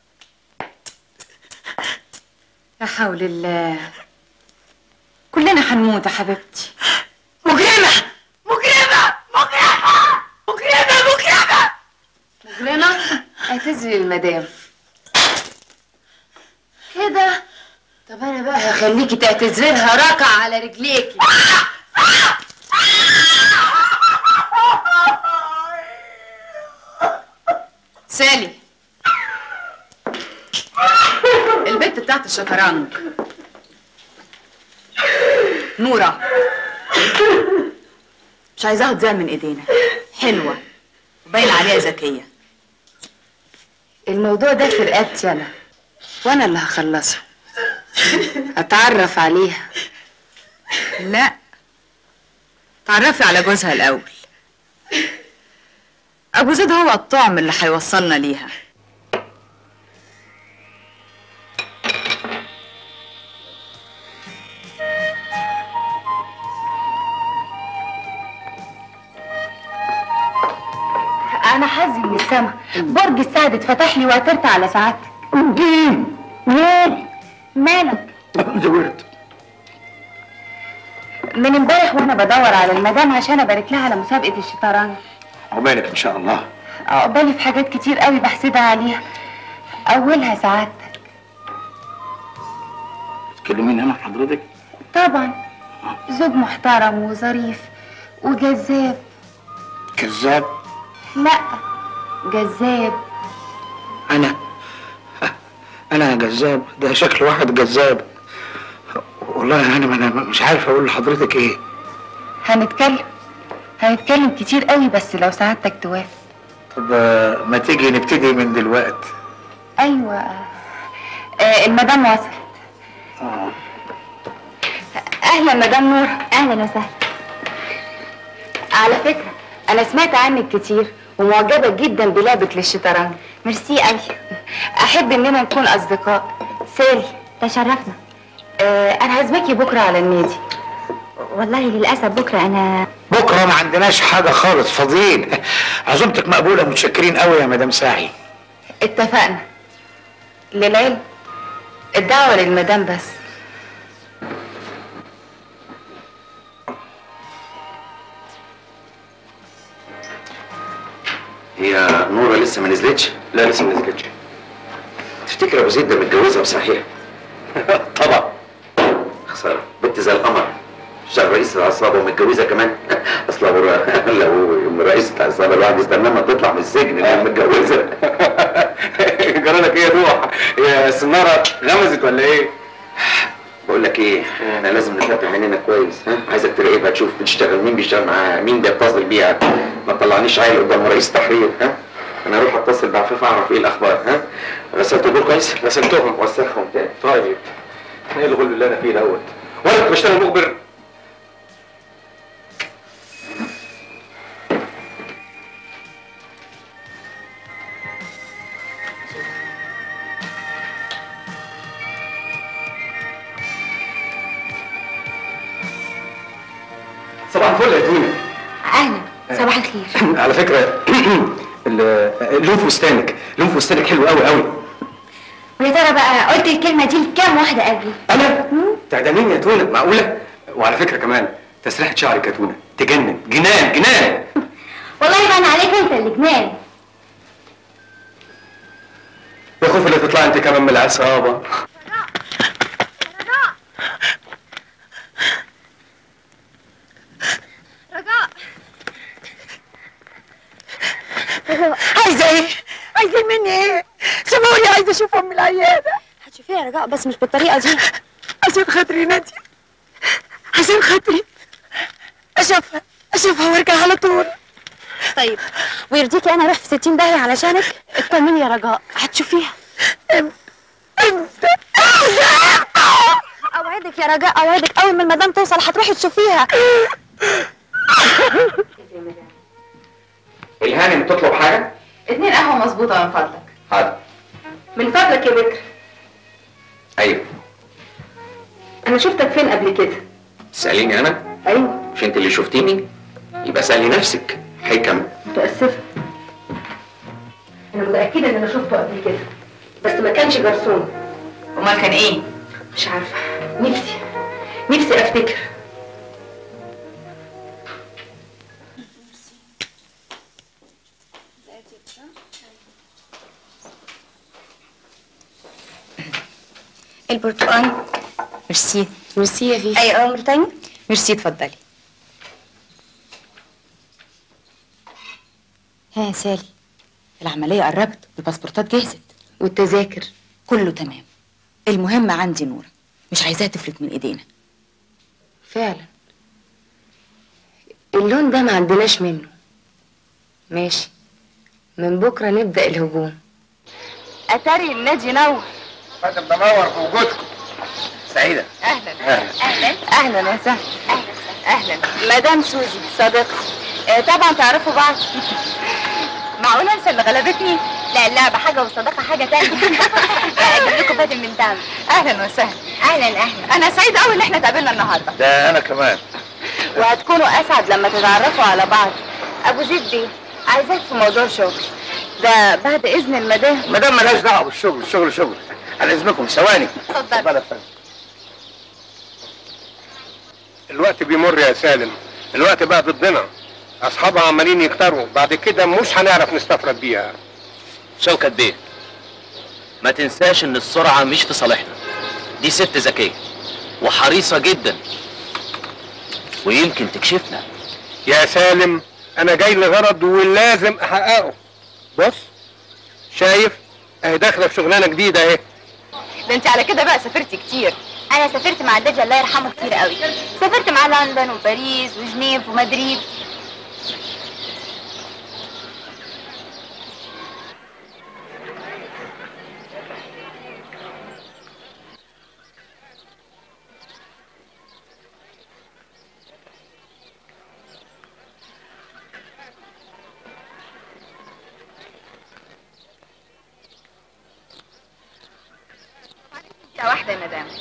لا حول الله كلنا هنموت يا حبيبتي مجرمه مجرمه مجرمه مجرمه مجرمه مجرمة اعتذري للمدام كده طب انا بقى هخليكي تعتذري لها ركع على رجليكي سالي البت بتاعت الشطرنج نورة مش عايزاها تضيع من ايدينا حلوة وباينة عليها ذكية الموضوع ده في رقبتي انا وانا اللي هخلصه اتعرف عليها لا تعرفي على جوزها الأول أبو زيد هو الطعم اللي هيوصلنا ليها انا حظي من السما برج السعد اتفتح لي وعثرت على سعادتك مين؟ مالك مالك زورت من امبارح وانا بدور على المدام عشان ابارك لها على مسابقه الشطرنج عقبالك ان شاء الله عقبالي في حاجات كتير قوي بحسدها عليها اولها سعادتك تكلمين هنا حضرتك طبعا زوج محترم وظريف وجذاب كذاب لا جذاب انا انا جذاب ده شكل واحد جذاب والله انا انا مش عارف اقول لحضرتك ايه هنتكلم هنتكلم كتير قوي بس لو سعادتك توافق طب آه، ما تيجي نبتدي من دلوقتي ايوه آه المدام وصلت آه. اهلا مدام نور اهلا وسهلا على فكره انا سمعت عنك كتير ومعجبه جدا بلعبك للشطرنج ميرسي قوي احب اننا نكون اصدقاء سالي تشرفنا آه انا عازماكي بكره على النادي والله للاسف بكره انا بكره ما عندناش حاجه خالص فاضيين عزومتك مقبوله متشكرين قوي يا مدام ساعي اتفقنا للعلم الدعوه للمدام بس هي نورة لسه ما نزلتش؟ لا لسه ما نزلتش تفتكر ابو زيد ده متجوزها بصحيح؟ طبعا خسارة بنت زي القمر شغال رئيس العصابة ومتجوزة كمان اصل لو لو رئيس العصابة الواحد يستنى ما تطلع من السجن اللي متجوزة جرالك ايه يا روح يا سنارة غمزت ولا ايه؟ بقول لك ايه احنا لازم نفتح عينينا كويس ها عايزك تراقبها تشوف بتشتغل مين بيشتغل معاها مين بيتصل بيها ما تطلعنيش عيل قدام رئيس تحرير ها انا اروح اتصل بعفاف اعرف ايه الاخبار ها غسلت دول كويس غسلتهم وسخهم تاني طيب ايه الغل اللي انا فيه دوت وانا كنت بشتغل مخبر صباح الفل يا دينا اهلا صباح الخير على فكره ال- لون فستانك لون فستانك حلو قوي قوي ويا ترى بقى قلت الكلمه دي لكام واحده قبلي انا تعدمين يا تونه معقوله وعلى فكره كمان تسريحه شعرك يا تونه تجنن جنان جنان والله يبان عليك انت اللي جنان يا خوف اللي تطلع انت كمان من العصابه رجاء عايزه ايه؟ عايزين مني ايه؟ سيبوني عايزه اشوف ام العياده هتشوفيها يا رجاء بس مش بالطريقه دي عشان خاطري ناديه عشان خاطري اشوفها اشوفها وارجع على طول طيب ويرضيكي انا اروح في 60 داهيه علشانك اطمني يا رجاء هتشوفيها امتى اوعدك يا رجاء اوعدك اول ما المدام توصل هتروحي تشوفيها الهانم تطلب حاجة؟ اتنين قهوه مظبوطه من فضلك حاضر من فضلك يا بكر ايوه انا شفتك فين قبل كده تسأليني انا؟ ايوه مش انت اللي شفتيني؟ يبقى سألي نفسك حكم متاسفه انا متاكده ان انا شفته قبل كده بس ما كانش جرسون امال كان ايه مش عارفه نفسي نفسي افتكر البرتقال ميرسي ميرسي يا فيفي اي امر تاني ميرسي اتفضلي ها يا سالي العملية قربت والباسبورتات جهزت والتذاكر كله تمام المهم عندي نورة مش عايزاها تفلت من ايدينا فعلا اللون ده ما عندناش منه ماشي من بكره نبدا الهجوم اتاري النادي نور فندم بنور بوجودكم سعيدة اهلا أهلا. اهلا اهلا وسهلا اهلا مدام سوزي صديقتي آه، طبعا تعرفوا بعض معقول انسى اللي غلبتني لا اللعبة حاجة والصداقة حاجة تانية أجيب لكم فاتن من دم اهلا وسهلا أهلا أهلا انا سعيده قوي ان احنا اتقابلنا النهارده ده انا كمان وهتكونوا اسعد لما تتعرفوا على بعض ابو زيد بيه عايزاك في موضوع شغل ده بعد اذن المدام مدام ملهاش دعوه بالشغل الشغل شغل على اذنكم ثواني اتفضل يا فندم الوقت بيمر يا سالم الوقت بقى ضدنا اصحابها عمالين يكتروا بعد كده مش هنعرف نستفرد بيها شوكت بيه ما تنساش ان السرعة مش في صالحنا دي ست ذكية وحريصة جدا ويمكن تكشفنا يا سالم انا جاي لغرض ولازم احققه بص شايف اهي داخله في شغلانه جديده اهي ده انت على كده بقى سافرتي كتير انا سافرت مع الدجى الله يرحمه كتير قوي سافرت مع لندن وباريس وجنيف ومدريد واحده يا مدام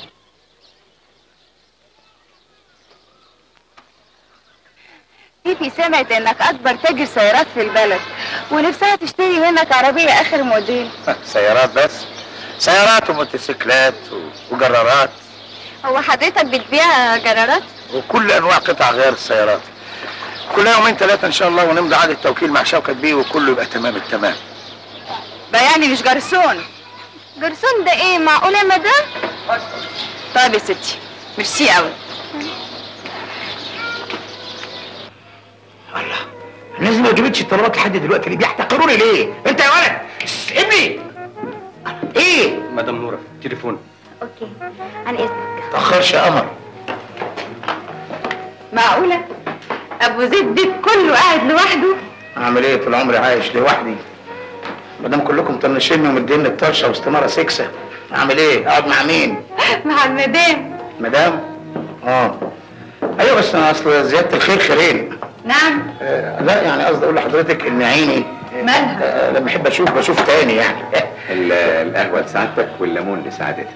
فيفي سمعت انك اكبر تاجر سيارات في البلد ونفسها تشتري منك عربيه اخر موديل سيارات بس سيارات وموتوسيكلات و- وجرارات هو حضرتك بتبيع جرارات وكل انواع قطع غير السيارات كل يومين ثلاثه ان شاء الله ونمضي عقد التوكيل مع شوكت بيه وكله يبقى تمام التمام ده يعني مش جرسون جرسون ده ايه معقوله يا مدام طيب يا ستي ميرسي قوي الناس ما جابتش الطلبات لحد دلوقتي ليه بيحتقروني ليه انت يا ولد ابني ايه مدام نوره تليفون اوكي عن اذنك تاخرش يا قمر معقوله ابو زيد بيت كله قاعد لوحده اعمل ايه طول عمري عايش لوحدي ما دام كلكم طنشيني ومديني الطرشه واستماره سكسه اعمل ايه اقعد مع مين مع المدام مدام اه ايوه بس انا اصل زياده الخير خيرين نعم آه لا يعني قصدي اقول لحضرتك ان عيني مالها آه لما احب اشوف بشوف تاني يعني القهوه لسعادتك والليمون لسعادتك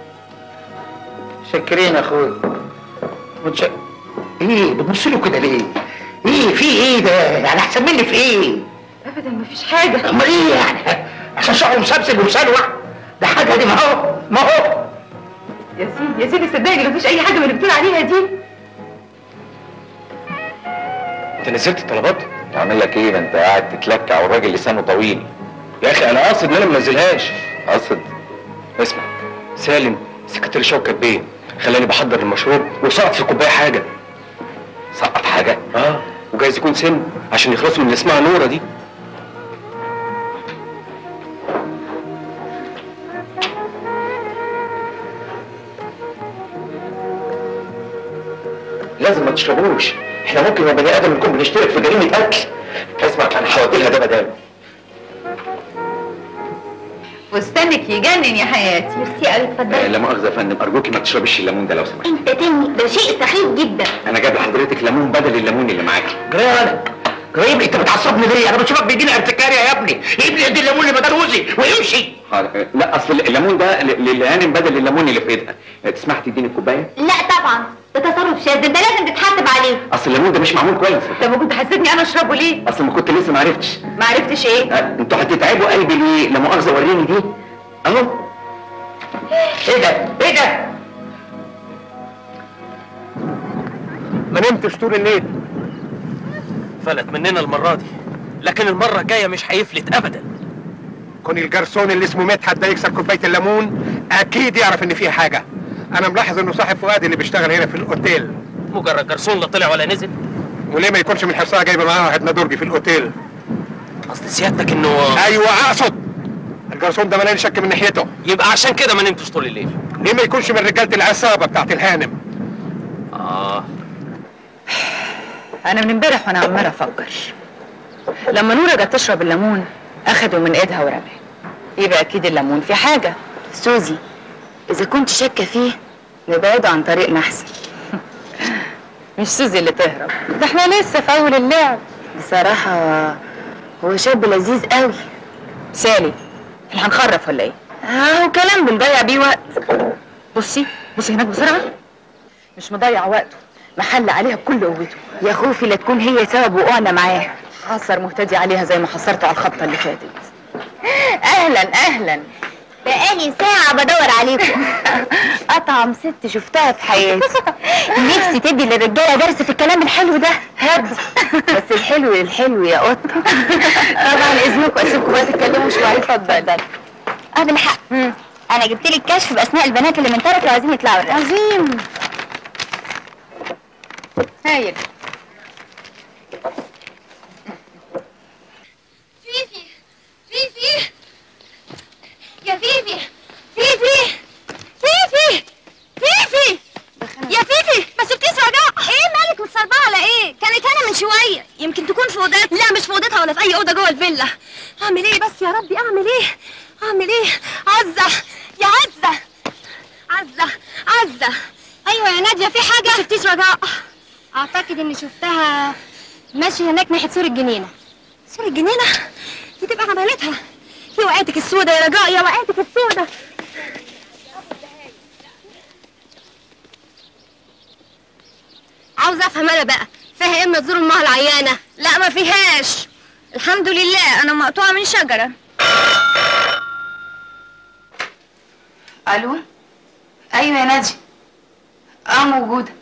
شكرين يا اخوي متش... ايه بتبص له كده ليه؟ ايه في ايه ده؟ يعني احسن مني في ايه؟ ابدا مفيش حاجه امال ايه يعني؟ عشان شعره مسبسب ومسلوع ده حاجه دي ما هو ما هو يا سيدي يا سيدي صدقني مفيش اي حاجه من اللي بتقول عليها دي انت نزلت الطلبات اعمل لك ايه ده انت قاعد تتلكع والراجل لسانه طويل يا اخي انا قاصد ان انا منزلهاش قصد اسمع سالم سكرتير شوكت بيه خلاني بحضر المشروب وسقط في الكوبايه حاجه سقط حاجه اه وجايز يكون سم عشان يخلصوا من اللي اسمها نوره دي لازم ما تشربوش احنا ممكن يا بني ادم نكون بنشترك في جريمه قتل اسمع انا هودي لها ده مدام فستانك يجنن يا حياتي ميرسي قوي اتفضلي لا مؤاخذه يا فندم ارجوكي ما تشربيش الليمون ده لو سمحت انت تاني ده شيء سخيف جدا انا جايب لحضرتك ليمون بدل الليمون اللي معاكي جري يا ولد جري يا ابني انت بتعصبني ليه؟ انا بشوفك بيديني ارتكاريا يا ابني ابني ادي الليمون لمدروزي ويمشي حاضر. لا اصل الليمون ده ل- للهانم بدل الليمون اللي في ايدها تسمح تديني الكوبايه لا طبعا ده تصرف شاذ انت لازم تتحاسب عليه اصل الليمون ده مش معمول كويس طب وكنت حسيتني انا اشربه ليه اصل ما كنت لسه ما عرفتش ما عرفتش ايه أه، انتوا هتتعبوا قلبي ليه لا مؤاخذه وريني دي اهو ايه ده؟ ايه ده؟ ما نمتش طول الليل فلت مننا المرة دي لكن المرة الجاية مش هيفلت أبدا كون الجرسون اللي اسمه مدحت ده يكسر كوبايه الليمون اكيد يعرف ان فيها حاجه انا ملاحظ انه صاحب فؤاد اللي بيشتغل هنا في الاوتيل مجرد جرسون لا طلع ولا نزل وليه ما يكونش من حرصها جايبه معاها واحد ندرجي في الاوتيل أصل سيادتك إنه ايوه اقصد الجرسون ده مليان شك من ناحيته يبقى عشان كده ما نمتش طول الليل ليه ما يكونش من رجاله العصابه بتاعت الهانم آه انا من امبارح وانا عماله افكر لما نوره جت تشرب الليمون اخده من ايدها ورماه يبقى اكيد الليمون في حاجه سوزي اذا كنت شاكه فيه نبعده عن طريقنا احسن مش سوزي اللي تهرب ده احنا لسه في اول اللعب بصراحه هو شاب لذيذ قوي سالي احنا هنخرف ولا ايه اهو كلام بنضيع بيه وقت بصي بصي هناك بسرعه مش مضيع وقته محل عليها بكل قوته يا خوفي لا تكون هي سبب وقوعنا معاه حصر مهتدي عليها زي ما حصرته على الخبطه اللي فاتت اهلا اهلا بقالي ساعة بدور عليكم اطعم ست شفتها في حياتي نفسي تدي للرجالة درس في الكلام الحلو ده هدي بس الحلو للحلو يا قطه طبعا اذنكم اسيبكم بقى تتكلموا شويه اتفضل اه بالحق انا جبت لك كشف باسماء البنات اللي من ترك وعايزين يطلعوا الرحلة. عظيم هايل فيفي فيفي يا فيفي فيفي فيفي فيفي يا فيفي ما سبتيش رجاء ايه مالك متصربعه على ايه كانت هنا من شويه يمكن تكون في اوضتها لا مش في اوضتها ولا في اي اوضه جوه الفيلا اعمل ايه بس يا ربي اعمل ايه اعمل ايه عزه يا عزه عزه عزه ايوه يا ناديه في حاجه ما شفتيش رجاء اعتقد اني شفتها ماشيه هناك ناحيه سور الجنينه سور الجنينه دي تبقى عملتها يا وقعتك السودة يا رجاء يا وقعتك السودة عاوزه افهم انا بقى فيها ايه اما تزور امها العيانه لا ما فيهاش الحمد لله انا مقطوعه من شجره الو ايوه يا نادي اه موجوده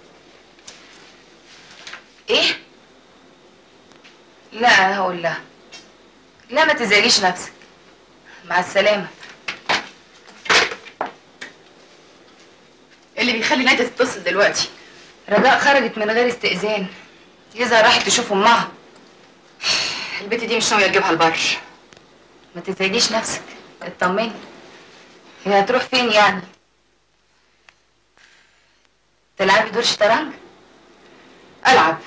ايه لا هقول لها لا ما تزعجيش نفسك مع السلامه إيه اللي بيخلي نادية تتصل دلوقتي رجاء خرجت من غير استئذان يظهر راحت تشوف امها البت دي مش ناويه تجيبها البر ما تزعجيش نفسك اطمني هي هتروح فين يعني تلعبي دور شطرنج العب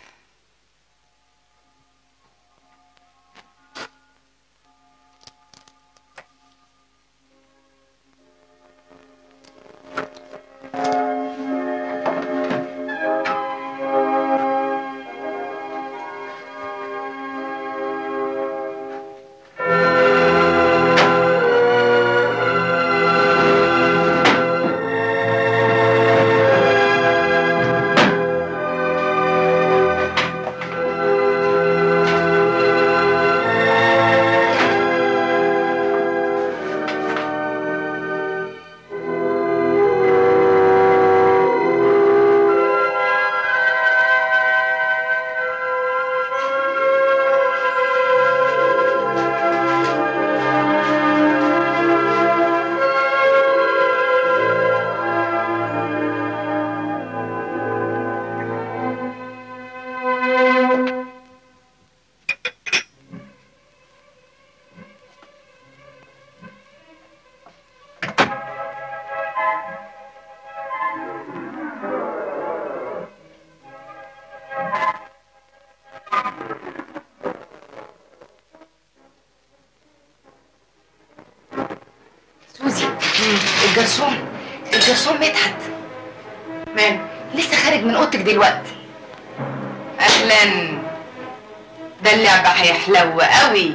سوزي الجرسون الجرسون مدحت ماله لسه خارج من اوضتك دلوقتي اهلا ده اللعبة هيحلو قوي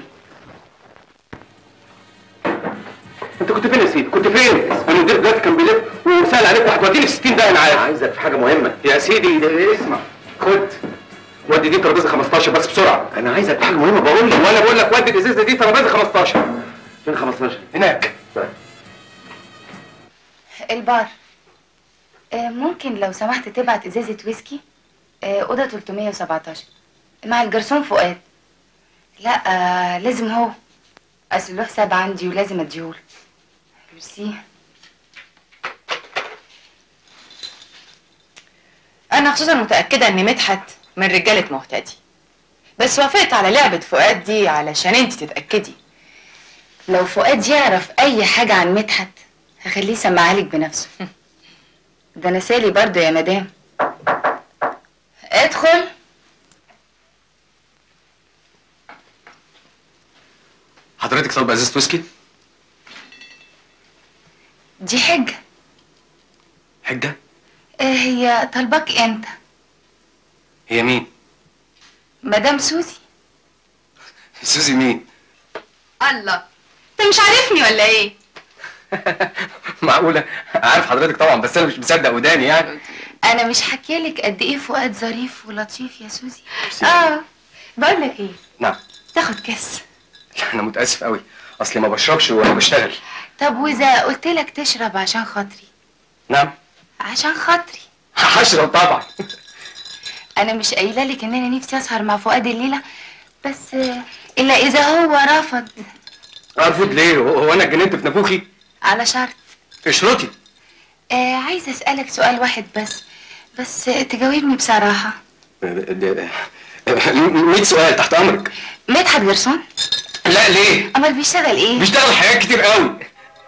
انت كنت فين يا سيدي؟ كنت فين؟ انا مدير دلوقتي كان بيلف وسال عليك وهتوديني في 60 دقيقه انا عارف عايزك في حاجه مهمه يا سيدي ده اسمع خد ودي دي ترابيزه 15 بس بسرعه انا عايزك في حاجه مهمه بقول لك وانا بقول لك ودي الازازه دي ترابيزه 15 فين 15 هناك البار آه، ممكن لو سمحت تبعت ازازه ويسكي آه، اوضه 317 مع الجرسون فؤاد لا آه، لازم هو اصل له حساب عندي ولازم اديهوله ميرسي انا خصوصا متاكده ان مدحت من رجاله مهتدي بس وافقت على لعبه فؤاد دي علشان انت تتاكدي لو فؤاد يعرف اي حاجه عن مدحت هخليه يسمعها لك بنفسه ده انا سالي برضه يا مدام ادخل حضرتك طالبه ازازه ويسكي؟ دي حجه حجه؟ آه، هي طالباك انت هي مين؟ مدام سوزي سوزي مين؟ الله انت مش عارفني ولا ايه معقوله؟ عارف حضرتك طبعا بس انا مش مصدق وداني يعني انا مش حكيلك قد ايه فؤاد ظريف ولطيف يا سوزي اه بقول لك ايه نعم تاخد كاس لا انا متاسف قوي اصلي ما بشربش وانا بشتغل طب واذا قلت لك تشرب عشان خاطري نعم عشان خاطري هشرب طبعا انا مش قايله لك ان انا نفسي اسهر مع فؤاد الليله بس آه، الا اذا هو رفض ارفض ليه؟ هو هو انا اتجننت في نافوخي؟ على شرط اشرطي آه عايزه اسالك سؤال واحد بس بس آه، تجاوبني بصراحه 100 سؤال تحت امرك مدحت جرسون لا ليه؟ امال بيشتغل ايه بيشتغل حاجات كتير قوي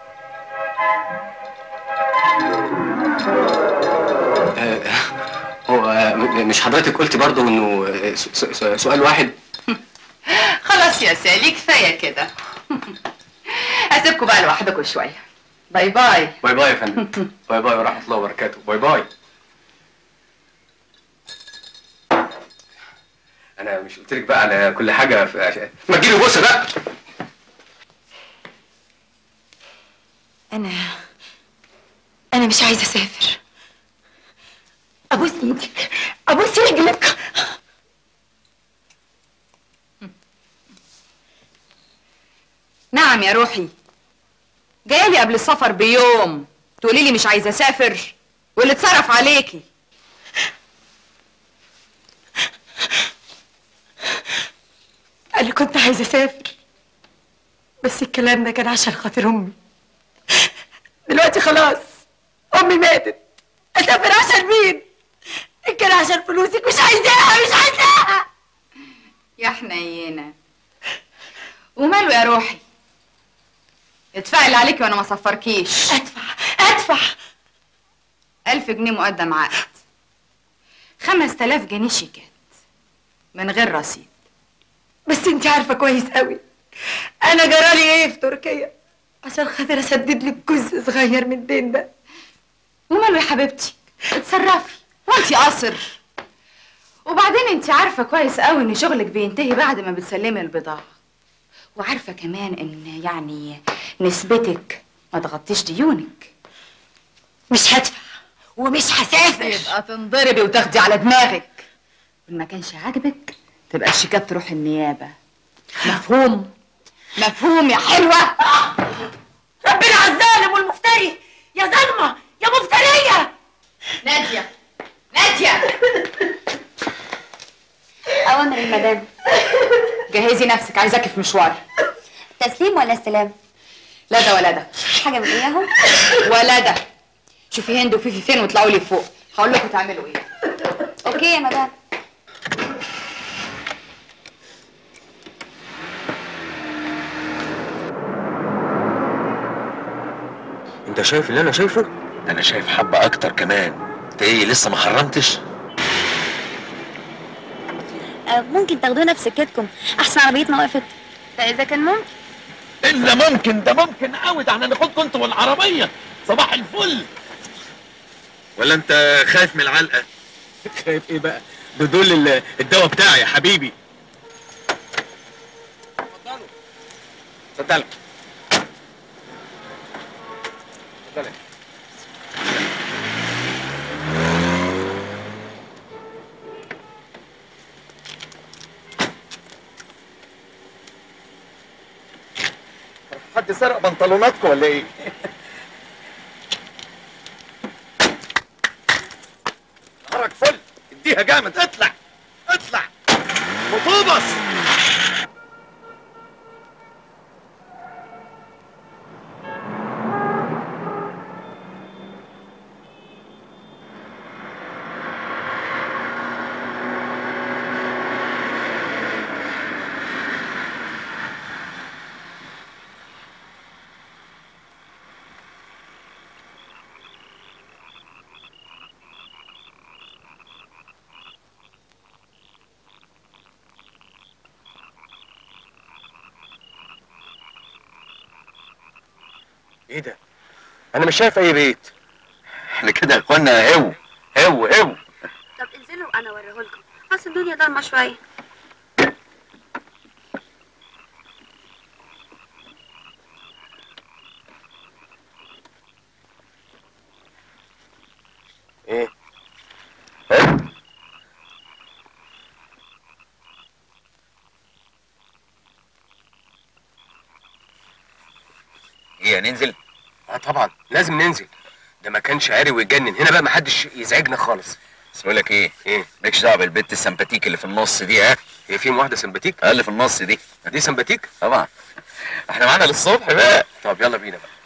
آه، هو آه، م- مش حضرتك قلت برضو انه آه، س- س- س- سؤال واحد خلاص يا سالي كفايه كده اسيبكم بقى لوحدكم شويه باي باي باي باي يا فندم باي باي ورحمه الله وبركاته باي باي انا مش قلت لك بقى على كل حاجه في... ما تجيلي بص بقى أنا أنا مش عايزة أسافر أبوس إيدك أبوس رجلك نعم يا روحي جايه لي قبل السفر بيوم تقولي لي مش عايزه اسافر واللي اتصرف عليكي انا كنت عايزه اسافر بس الكلام ده كان عشان خاطر امي دلوقتي خلاص امي ماتت اسافر عشان مين ان كان عشان فلوسك مش عايزاها مش عايزاها يا حنينه وماله يا روحي ادفعي اللي عليكي وانا ما صفركيش ادفع ادفع ألف جنيه مقدم عقد خمس تلاف جنيه شيكات من غير رصيد بس انت عارفه كويس قوي انا جرالي ايه في تركيا عشان خاطر اسدد لك جزء صغير من الدين ده وماله يا حبيبتي اتصرفي وانتي قاصر وبعدين انت عارفه كويس قوي ان شغلك بينتهي بعد ما بتسلمي البضاعه وعارفه كمان ان يعني نسبتك ما تغطيش ديونك مش هدفع ومش هسافر يبقى تنضربي وتاخدي على دماغك وإن ما كانش عاجبك تبقى الشيكات تروح النيابه مفهوم مفهوم يا حلوه ربنا على الظالم والمفتري يا ظلمه يا مفتريه ناديه ناديه اوامر المدام جهزي نفسك عايزاكي في مشوار تسليم ولا استلام لا ده ولا ده حاجه من اياهم ولا ده شوفي هند وفيفي فين واطلعوا لي فوق هقول لكم تعملوا ايه اوكي يا مدام انت شايف اللي انا شايفه؟ انا شايف حبة اكتر كمان انت ايه لسه ما حرمتش؟ آه، ممكن تاخدونا في سكتكم احسن عربيتنا وقفت ده اذا كان ممكن الا ممكن ده ممكن قوي ده احنا ناخدكم انتوا والعربية صباح الفل ولا انت خايف من العلقة؟ خايف ايه بقى ده دول ال- الدواء بتاعي يا حبيبي اتفضلوا اتفضلوا حد سرق بنطلوناتكم ولا ايه؟ نهارك فل اديها جامد اطلع اطلع مطوبس ايه ده انا مش شايف اي بيت احنا كده يا اخوانا هو هو هو طب انزلوا انا اوريهولكم اصل الدنيا ضلمه شويه ايه ايه ننزل اه طبعا لازم ننزل ده ما كانش عاري ويجنن هنا بقى ما حدش يزعجنا خالص بس بقول لك ايه ايه مالكش دعوه بالبت السمباتيك اللي في النص دي ها هي في واحده سمباتيك اه اللي في النص دي دي سمباتيك طبعا احنا معانا للصبح بقى طب يلا بينا بقى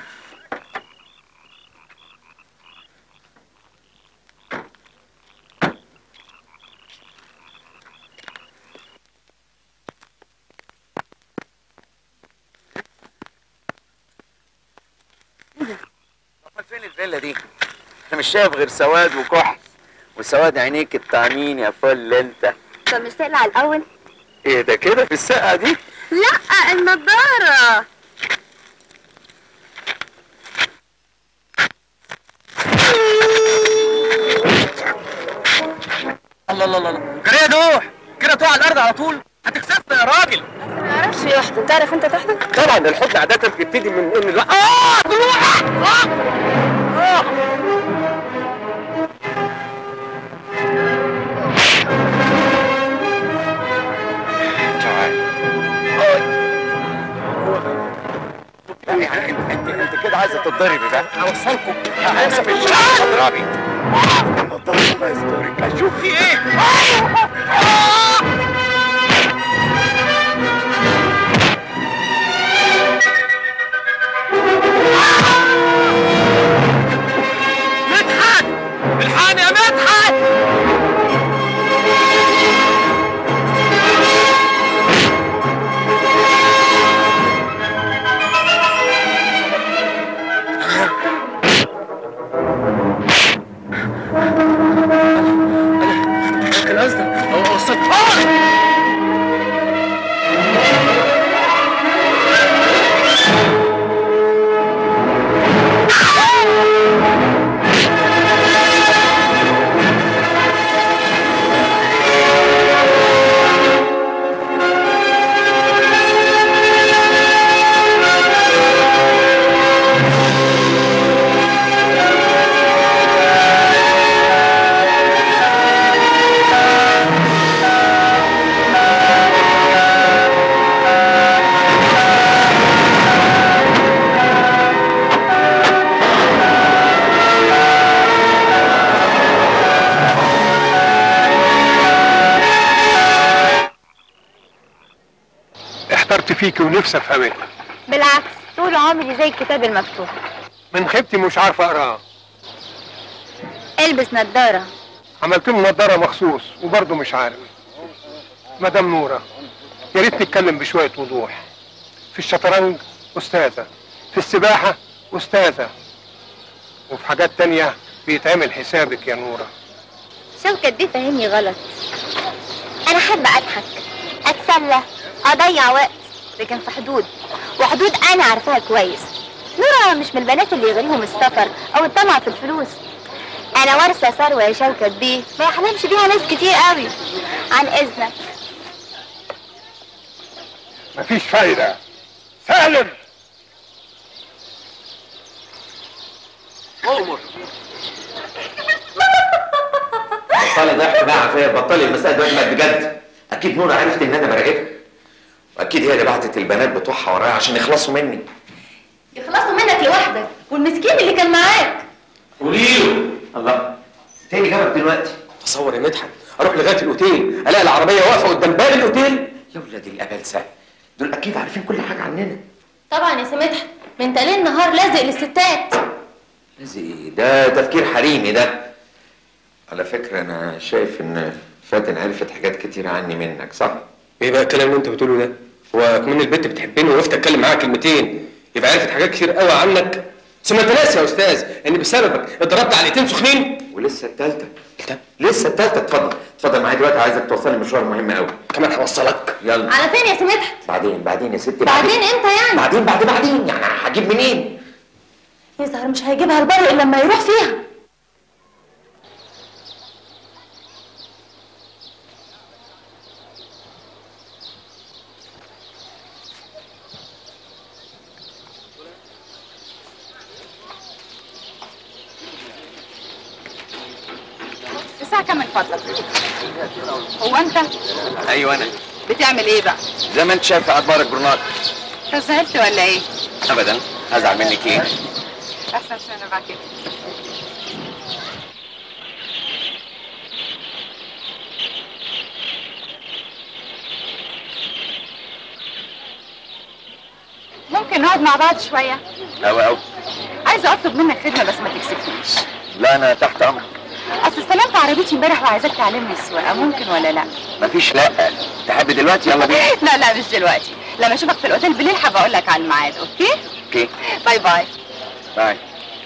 امال فين الفيلا دي انا مش شايف غير سواد وكحل وسواد عينيك التعمين يا فل انت طب مش تقلع على الاول ايه ده كده في السقه دي لا النضاره الله الله الله الله جري يا دوح كده تقع على الارض على طول هتكسفنا يا راجل ما اعرفش يحضن تعرف انت تحضن طبعا الحضن عاده بيبتدي من ان الواحد اه ضلوع اه اه تعال انت انت كده عايزه تتضربي بقى اوصلكم اسف بالله اضربي الله يسترك اشوف في ايه مدحت الحقني يا مدحت كان قصدك هو وصلت احترت فيكي ونفسي افهمك بالعكس طول عمري زي الكتاب المفتوح من خيبتي مش عارف اقراها البس نضارة عملت له نضاره مخصوص وبرضه مش عارف مدام نوره يا ريت نتكلم بشويه وضوح في الشطرنج استاذه في السباحه استاذه وفي حاجات تانية بيتعمل حسابك يا نوره شوكة دي فهمني غلط انا احب اضحك اتسلى اضيع وقت لكن في حدود وحدود انا عارفاها كويس نورا مش من البنات اللي يغريهم السفر او الطمع في الفلوس انا وارثه ثروه يا شوكة بيه ما يحلمش بيها ناس كتير قوي عن اذنك مفيش فايده سالم عمر بطلي ضحك بقى عفاية بطلي المسائل دلوقتي بقت بجد اكيد نورة عرفت ان انا براقبها واكيد هي اللي بعتت البنات بتوعها ورايا عشان يخلصوا مني يخلصوا منك لوحدك والمسكين اللي كان معاك قولي له الله تاني جابك دلوقتي تصور يا مدحت اروح لغايه الاوتيل الاقي العربيه واقفه قدام باب الاوتيل يا ولاد الابلسه دول اكيد عارفين كل حاجه عننا طبعا يا سمدحت من تقليل نهار لازق للستات لازم ده تفكير حريمي ده على فكره انا شايف ان فاتن عرفت حاجات كتير عني منك صح ايه بقى الكلام اللي انت بتقوله ده هو كمان البنت بتحبني وقفت اتكلم معاها كلمتين يبقى عرفت حاجات كتير قوي عنك ثم انت ناسي يا استاذ ان بسببك اتضربت علقتين سخنين ولسه التالتة لسه التالتة اتفضل اتفضل معايا دلوقتي عايزك توصلي مشوار مهم قوي كمان هوصلك يلا على فين يا سمدحت بعدين بعدين يا ستي بعدين امتى يعني بعدين بعدين بعدين يعني هجيب منين يظهر مش هيجيبها البر الا لما يروح فيها الساعة كام من فضلك؟ هو أنت ايوه انا بتعمل إيه بقى؟ زي ما انت شايف في اخبار الجورنال أنت زعلت ولا إيه؟ ابدا هزعل منك ايه أحسن سنة بعد كده ممكن نقعد مع بعض شوية؟ اوي اوي عايزة أطلب منك خدمة بس ما تكسفنيش لا انا تحت امرك أصل استلمت عربيتي امبارح وعايزاك تعلمني السواقة ممكن ولا لا؟ مفيش لا تحب دلوقتي يلا بينا لا لا مش دلوقتي لما أشوفك في الأوتيل بالليل هبقى أقول لك على الميعاد أوكي؟ اوكي باي باي باي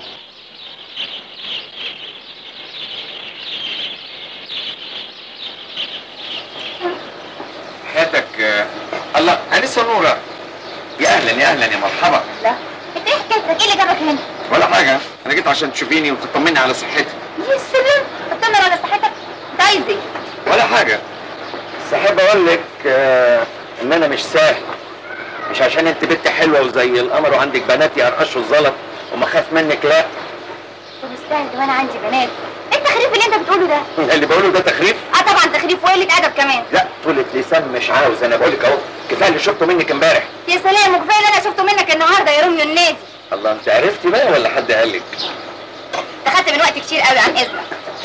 حياتك آه، الله انسه نوره يا اهلا يا اهلا يا مرحبا لا انت ايه حكايتك ايه اللي جابك هنا ولا حاجه انا جيت عشان تشوفيني وتطمني على صحتي يا سلام اطمن على صحتك انت عايز ايه ولا حاجه بس احب اقول لك آه، ان انا مش سهل مش عشان انت بنت حلوه وزي القمر وعندك بنات يقرقشوا الزلط وما خاف منك لا ومستاهل وانا عندي بنات ايه التخريف اللي انت بتقوله ده اللي بقوله ده تخريف اه طبعا تخريف وقله ادب كمان لا طولة لسان مش عاوز انا بقول لك اهو كفايه اللي شفته منك امبارح يا سلام وكفايه اللي انا شفته منك النهارده يا روميو النادي الله انت عرفتي بقى ولا حد قال لك دخلت من وقت كتير قوي عن اذنك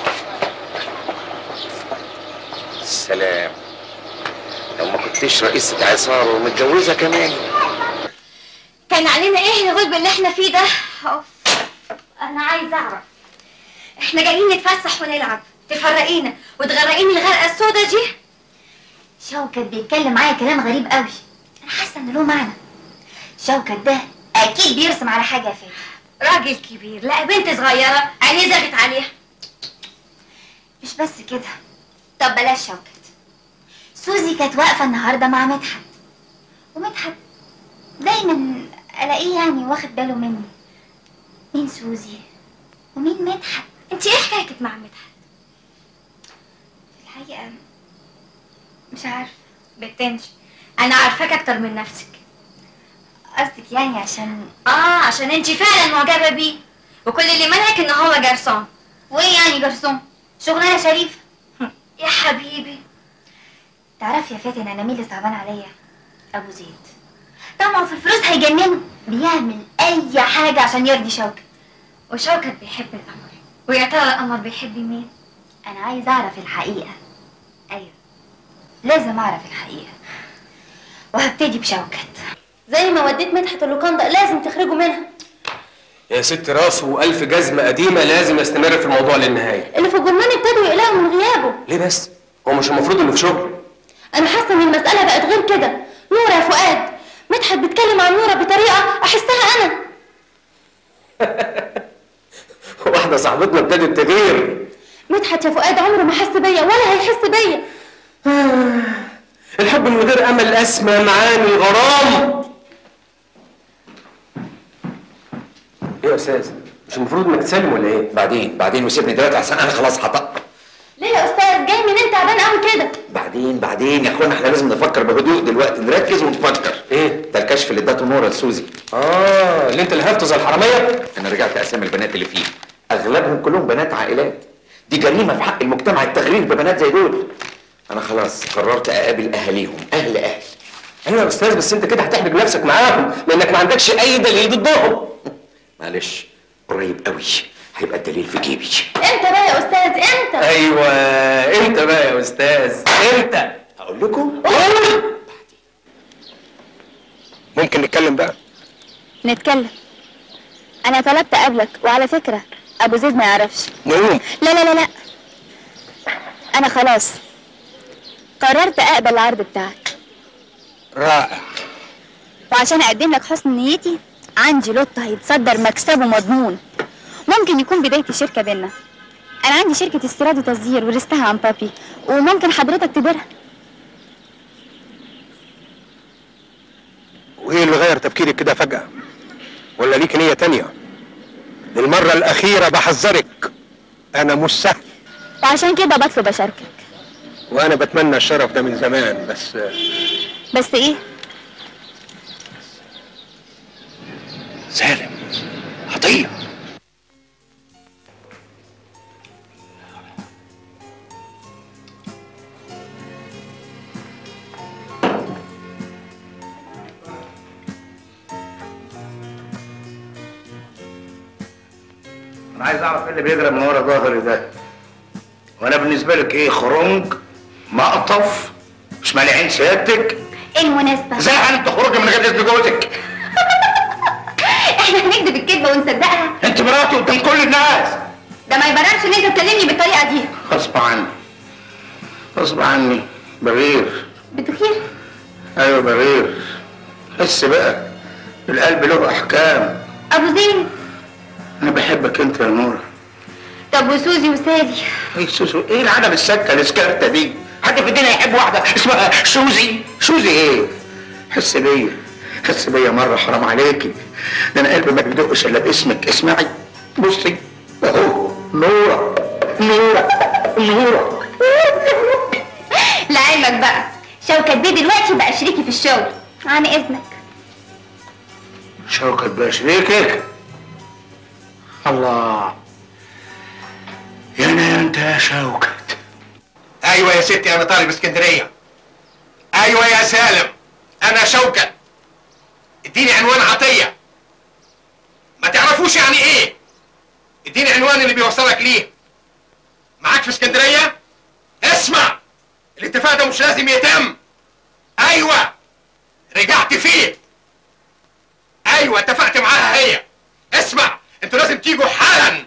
السلام لو ما كنتش رئيسة عصابة ومتجوزة كمان كان علينا ايه الغلب اللي احنا فيه ده أوف. انا عايز اعرف احنا جايين نتفسح ونلعب تفرقينا وتغرقيني الغرقه السودا دي شوكت بيتكلم معايا كلام غريب قوي انا حاسه ان له معنى شوكت ده اكيد بيرسم على حاجه يا فاتن راجل كبير لقى بنت صغيره عينيه زغت عليها مش بس كده طب بلاش شوكت سوزي كانت واقفه النهارده مع مدحت ومدحت دايما الاقيه يعني واخد باله مني مين سوزي ومين مدحت انت ايه حكايتك مع مدحت في الحقيقه مش عارفه بتنش انا عارفاك اكتر من نفسك قصدك يعني عشان اه عشان انت فعلا معجبه بيه وكل اللي منعك ان هو جرسون وايه يعني جرسون شغلانه شريفه يا حبيبي تعرفي يا فاتن انا مين اللي صعبان عليا ابو زيد طمعه في الفلوس هيجننه بيعمل اي حاجه عشان يرضي شوكت وشوكت بيحب القمر ويا ترى القمر بيحب مين انا عايز اعرف الحقيقه ايوه لازم اعرف الحقيقه وهبتدي بشوكت زي ما وديت مدحت اللوكاندا لازم تخرجوا منها يا ست راسه وألف جزمة قديمة لازم يستمر في الموضوع للنهاية اللي في الجرنان ابتدوا يقلقوا من غيابه ليه بس؟ هو مش المفروض انه في شغل انا حاسه ان المساله بقت غير كده نورة يا فؤاد مدحت بيتكلم عن نورة بطريقه احسها انا واحدة صاحبتنا ابتدت تغير مدحت يا فؤاد عمره ما حس بيا ولا هيحس بيا الحب من غير أمل أسمى معاني غرام ايه يا استاذ؟ مش المفروض انك تسلم ولا ايه؟ بعدين بعدين وسيبني دلوقتي عشان انا خلاص هطق ليه يا استاذ جاي منين تعبان قوي كده بعدين بعدين يا اخوانا احنا لازم نفكر بهدوء دلوقتي نركز ونفكر ايه ده الكشف اللي اداته نورا لسوزي اه اللي انت اللي هفته زي الحراميه انا رجعت اسامي البنات اللي فيه اغلبهم كلهم بنات عائلات دي جريمه في حق المجتمع التغرير ببنات زي دول انا خلاص قررت اقابل اهاليهم اهل اهل ايوه يا استاذ بس انت كده هتحرج نفسك معاهم لانك ما عندكش اي دليل ضدهم معلش قريب قوي هيبقى الدليل في جيبي امتى بقى يا استاذ امتى ايوه انت بقى يا استاذ انت هقول لكم قول ممكن نتكلم بقى نتكلم انا طلبت اقابلك وعلى فكره ابو زيد ما يعرفش نقوم لا لا لا لا انا خلاص قررت اقبل العرض بتاعك رائع وعشان اقدم لك حسن نيتي عندي لوت هيتصدر مكسبه مضمون ممكن يكون بدايه الشركه بينا انا عندي شركه استيراد وتصدير ورثتها عن بابي وممكن حضرتك تديرها وايه اللي غير تفكيرك كده فجأة؟ ولا ليك نية تانية؟ للمرة الأخيرة بحذرك أنا مش سهل وعشان كده بطلب اشاركك وأنا بتمنى الشرف ده من زمان بس بس ايه سالم عطيه انا عايز اعرف ايه اللي بيجري من ورا ظهري ده وانا بالنسبه لك ايه خرنج مقطف مش مالي عين سيادتك ايه المناسبه ازاي انت تخرجي من غير اذن جوزك احنا هنكذب الكذبه ونصدقها انت مراتي قدام كل الناس ده ما يبررش ان انت تكلمني بالطريقه دي غصب عني غصب عني بغير بتخير ايوه بغير حس بقى القلب له احكام ابو زين انا بحبك انت يا نورة طب وسوزي وسالي ايه سوسو ايه العدم السكه الاسكارته دي حد في الدنيا يحب واحده اسمها شوزي شوزي ايه حس بيا حس بيا مره حرام عليكي ده انا قلبي ما بيدقش الا باسمك اسمعي بصي اهو نورة نورة نورة لعلمك بقى شوكت بيه دلوقتي بقى شريكي في الشغل عن اذنك شوكت بقى شريكك الله يا انا يا انت يا شوكت أيوة يا ستي أنا طالب اسكندرية أيوة يا سالم أنا شوكت اديني عنوان عطية ما تعرفوش يعني ايه اديني عنوان اللي بيوصلك ليه معاك في اسكندريه اسمع الاتفاق ده مش لازم يتم ايوه رجعت فيه ايوه اتفقت معاها هي اسمع انتوا لازم تيجوا حالا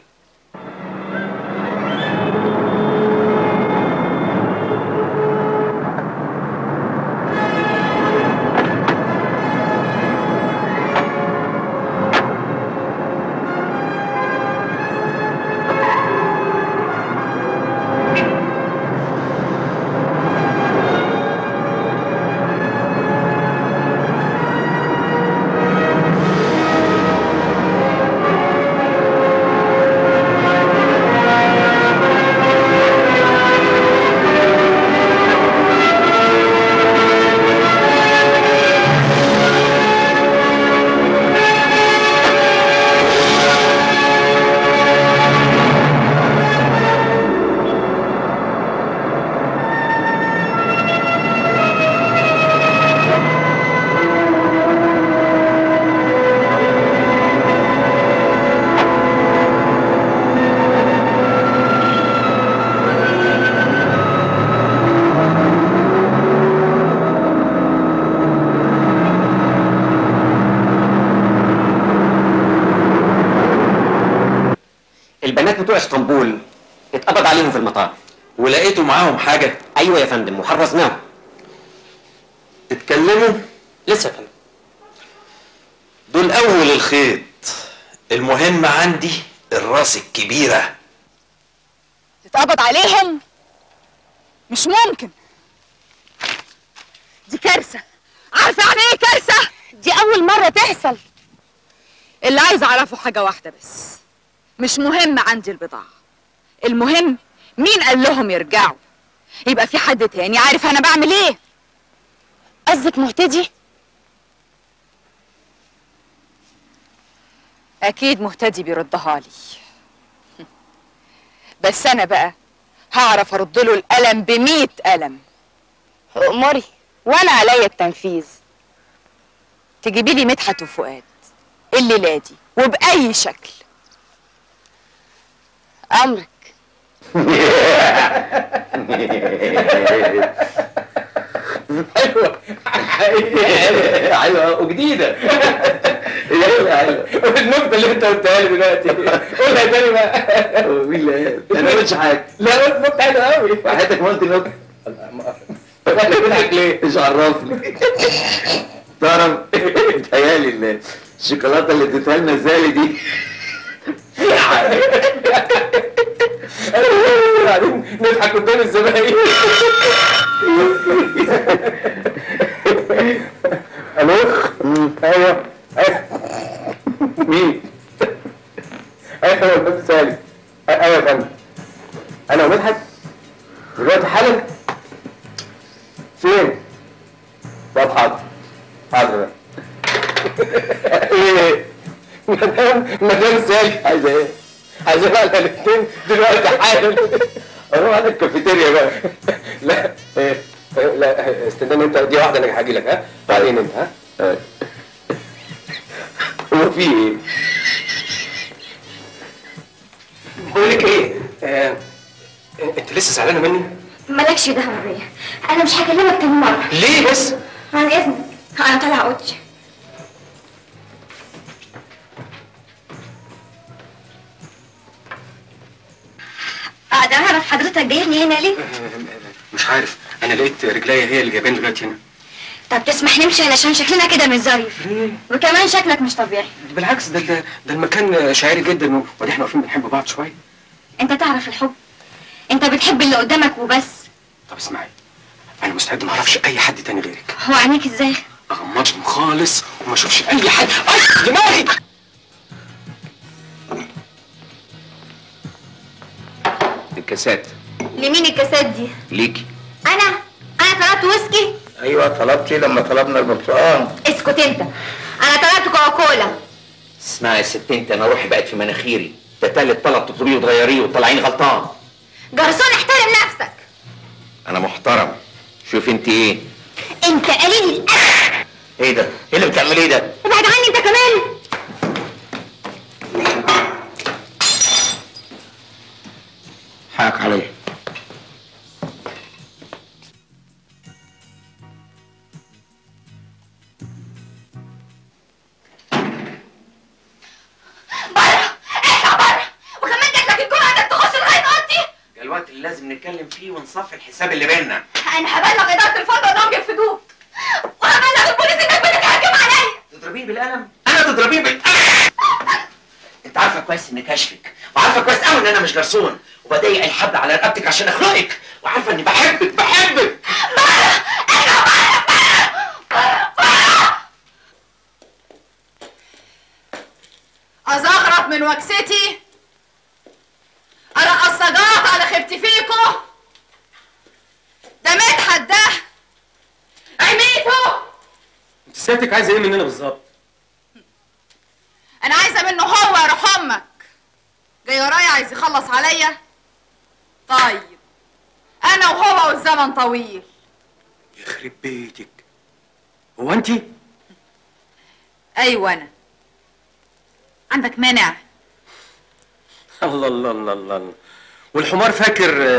البنات بتوع اسطنبول اتقبض عليهم في المطار ولقيتوا معاهم حاجة؟ أيوة يا فندم وحرزناهم اتكلموا لسه يا فندم دول اول الخيط المهم عندي الراس الكبيره تتقبض عليهم مش ممكن دي كارثة عارفة يعني ايه كارثة؟ دي أول مرة تحصل اللي عايز أعرفه حاجة واحدة بس مش مهم عندي البضاعة المهم مين قال لهم يرجعوا يبقى في حد تاني عارف أنا بعمل ايه قصدك مهتدي؟ أكيد مهتدي بيردها لي بس أنا بقى هعرف أرد له القلم بمية قلم أمري وأنا عليا التنفيذ تجيبي لي مدحت وفؤاد الليلة دي وبأي شكل أمرك حلوه حلوه وجديده حلوه حلوه النكته اللي انت قلتها لي دلوقتي قولها تاني بقى مين اللي قال؟ انا ما قلتش حاجه لا قلت نكته حلوه قوي وحياتك ما قلت نكته انا بضحك ليه؟ مش عرفني تعرف بتهيالي الشوكولاته اللي اديتها لنا زالي دي بعدين نضحك قدام الزباين الو ايوه ايوه مين؟ ايوه يا فندم سالم ايوه يا فندم انا ومدحت دلوقتي حالا فين؟ طب حاضر حاضر ايه مدام مدام سالم عايزه ايه؟ عايزه بقى الاثنين دلوقتي حالا اروح على الكافيتيريا بقى لا ايه لا استناني انت دي واحده انا هاجي لك ها بعدين انت ها هو في ايه؟ بقول لك ايه؟ آه، انت لسه زعلانه مني؟ مالكش دعوة بيا أنا مش هكلمك تاني مرة ليه بس؟ عن إذنك أنا طالعة أوضتي أقدر أعرف حضرتك جايبني هنا ليه؟ مش عارف انا لقيت رجليا هي اللي جايباني دلوقتي هنا طب تسمح نمشي علشان شكلنا كده مش ظريف وكمان شكلك مش طبيعي بالعكس ده ده, ده المكان شاعري جدا وبعدين احنا واقفين بنحب بعض شويه أنت تعرف الحب أنت بتحب اللي قدامك وبس طب اسمعي انا مستعد ما اعرفش اي حد تاني غيرك هو عينيك إزاي؟ اغمضهم خالص وما اشوفش اي حد اي دماغي الكاسات لمين الكاسات دي؟ ليكي أنا أنا طلبت ويسكي ايوه طلبتي لما طلبنا البرتقال اسكت أنت أنا طلبت كوكولا اسمعي يا ست انت انا روحي بقت في مناخيري ده تالت طلب تطلبيه وتغيريه وتطلعيني غلطان جرسون احترم نفسك انا محترم شوف انت ايه أنت قليل الأدب ايه ده ايه اللي بتعمليه ده ابعد عني أنت كمان حقك عليا وكمان جات لك الجرأة انك تخش لغاية اوضتي ده الوقت اللي لازم نتكلم فيه ونصفي الحساب اللي بيننا انا هبلغ ادارة الفندق انهم يرفدوك وهبلغ البوليس انك بتتهجم عليا تضربيه بالقلم انا تضربيه بالقلم انت عارفه كويس اني كاشفك وعارفه كويس قوي ان انا مش جرسون وبضايق الحبل على رقبتك عشان اخنقك وعارفه اني بحبك بحبك ازغرط من وكستي ارقص سجاط على خبتي فيكو ده مدحت ده عميته انت سيادتك عايزه ايه مننا بالظبط؟ انا عايزه منه هو يا روح امك جاي ورايا عايز يخلص عليا طيب انا وهو والزمن طويل يخرب بيتك هو انت؟ ايوه انا عندك مانع الله الله الله الله الله. والحمار فاكر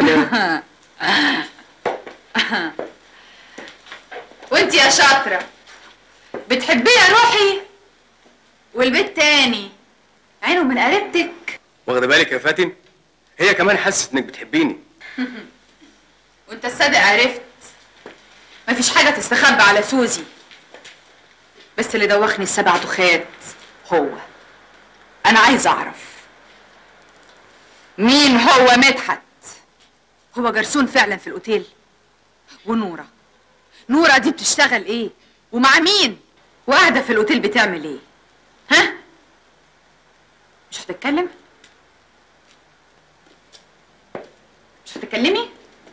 وانت يا شاطره بتحبيه يا روحي والبيت تاني عينه من قريبتك واخده بالك يا فاتن؟ هي كمان حست انك بتحبيني وانت الصادق عرفت مفيش حاجه تستخبى على سوزي بس اللي دوخني السبع دخات هو انا عايز اعرف مين هو مدحت هو جرسون فعلا في الاوتيل ونورة نورة دي بتشتغل ايه ومع مين وقاعدة في الاوتيل بتعمل ايه ها مش هتتكلم مش هتتكلمي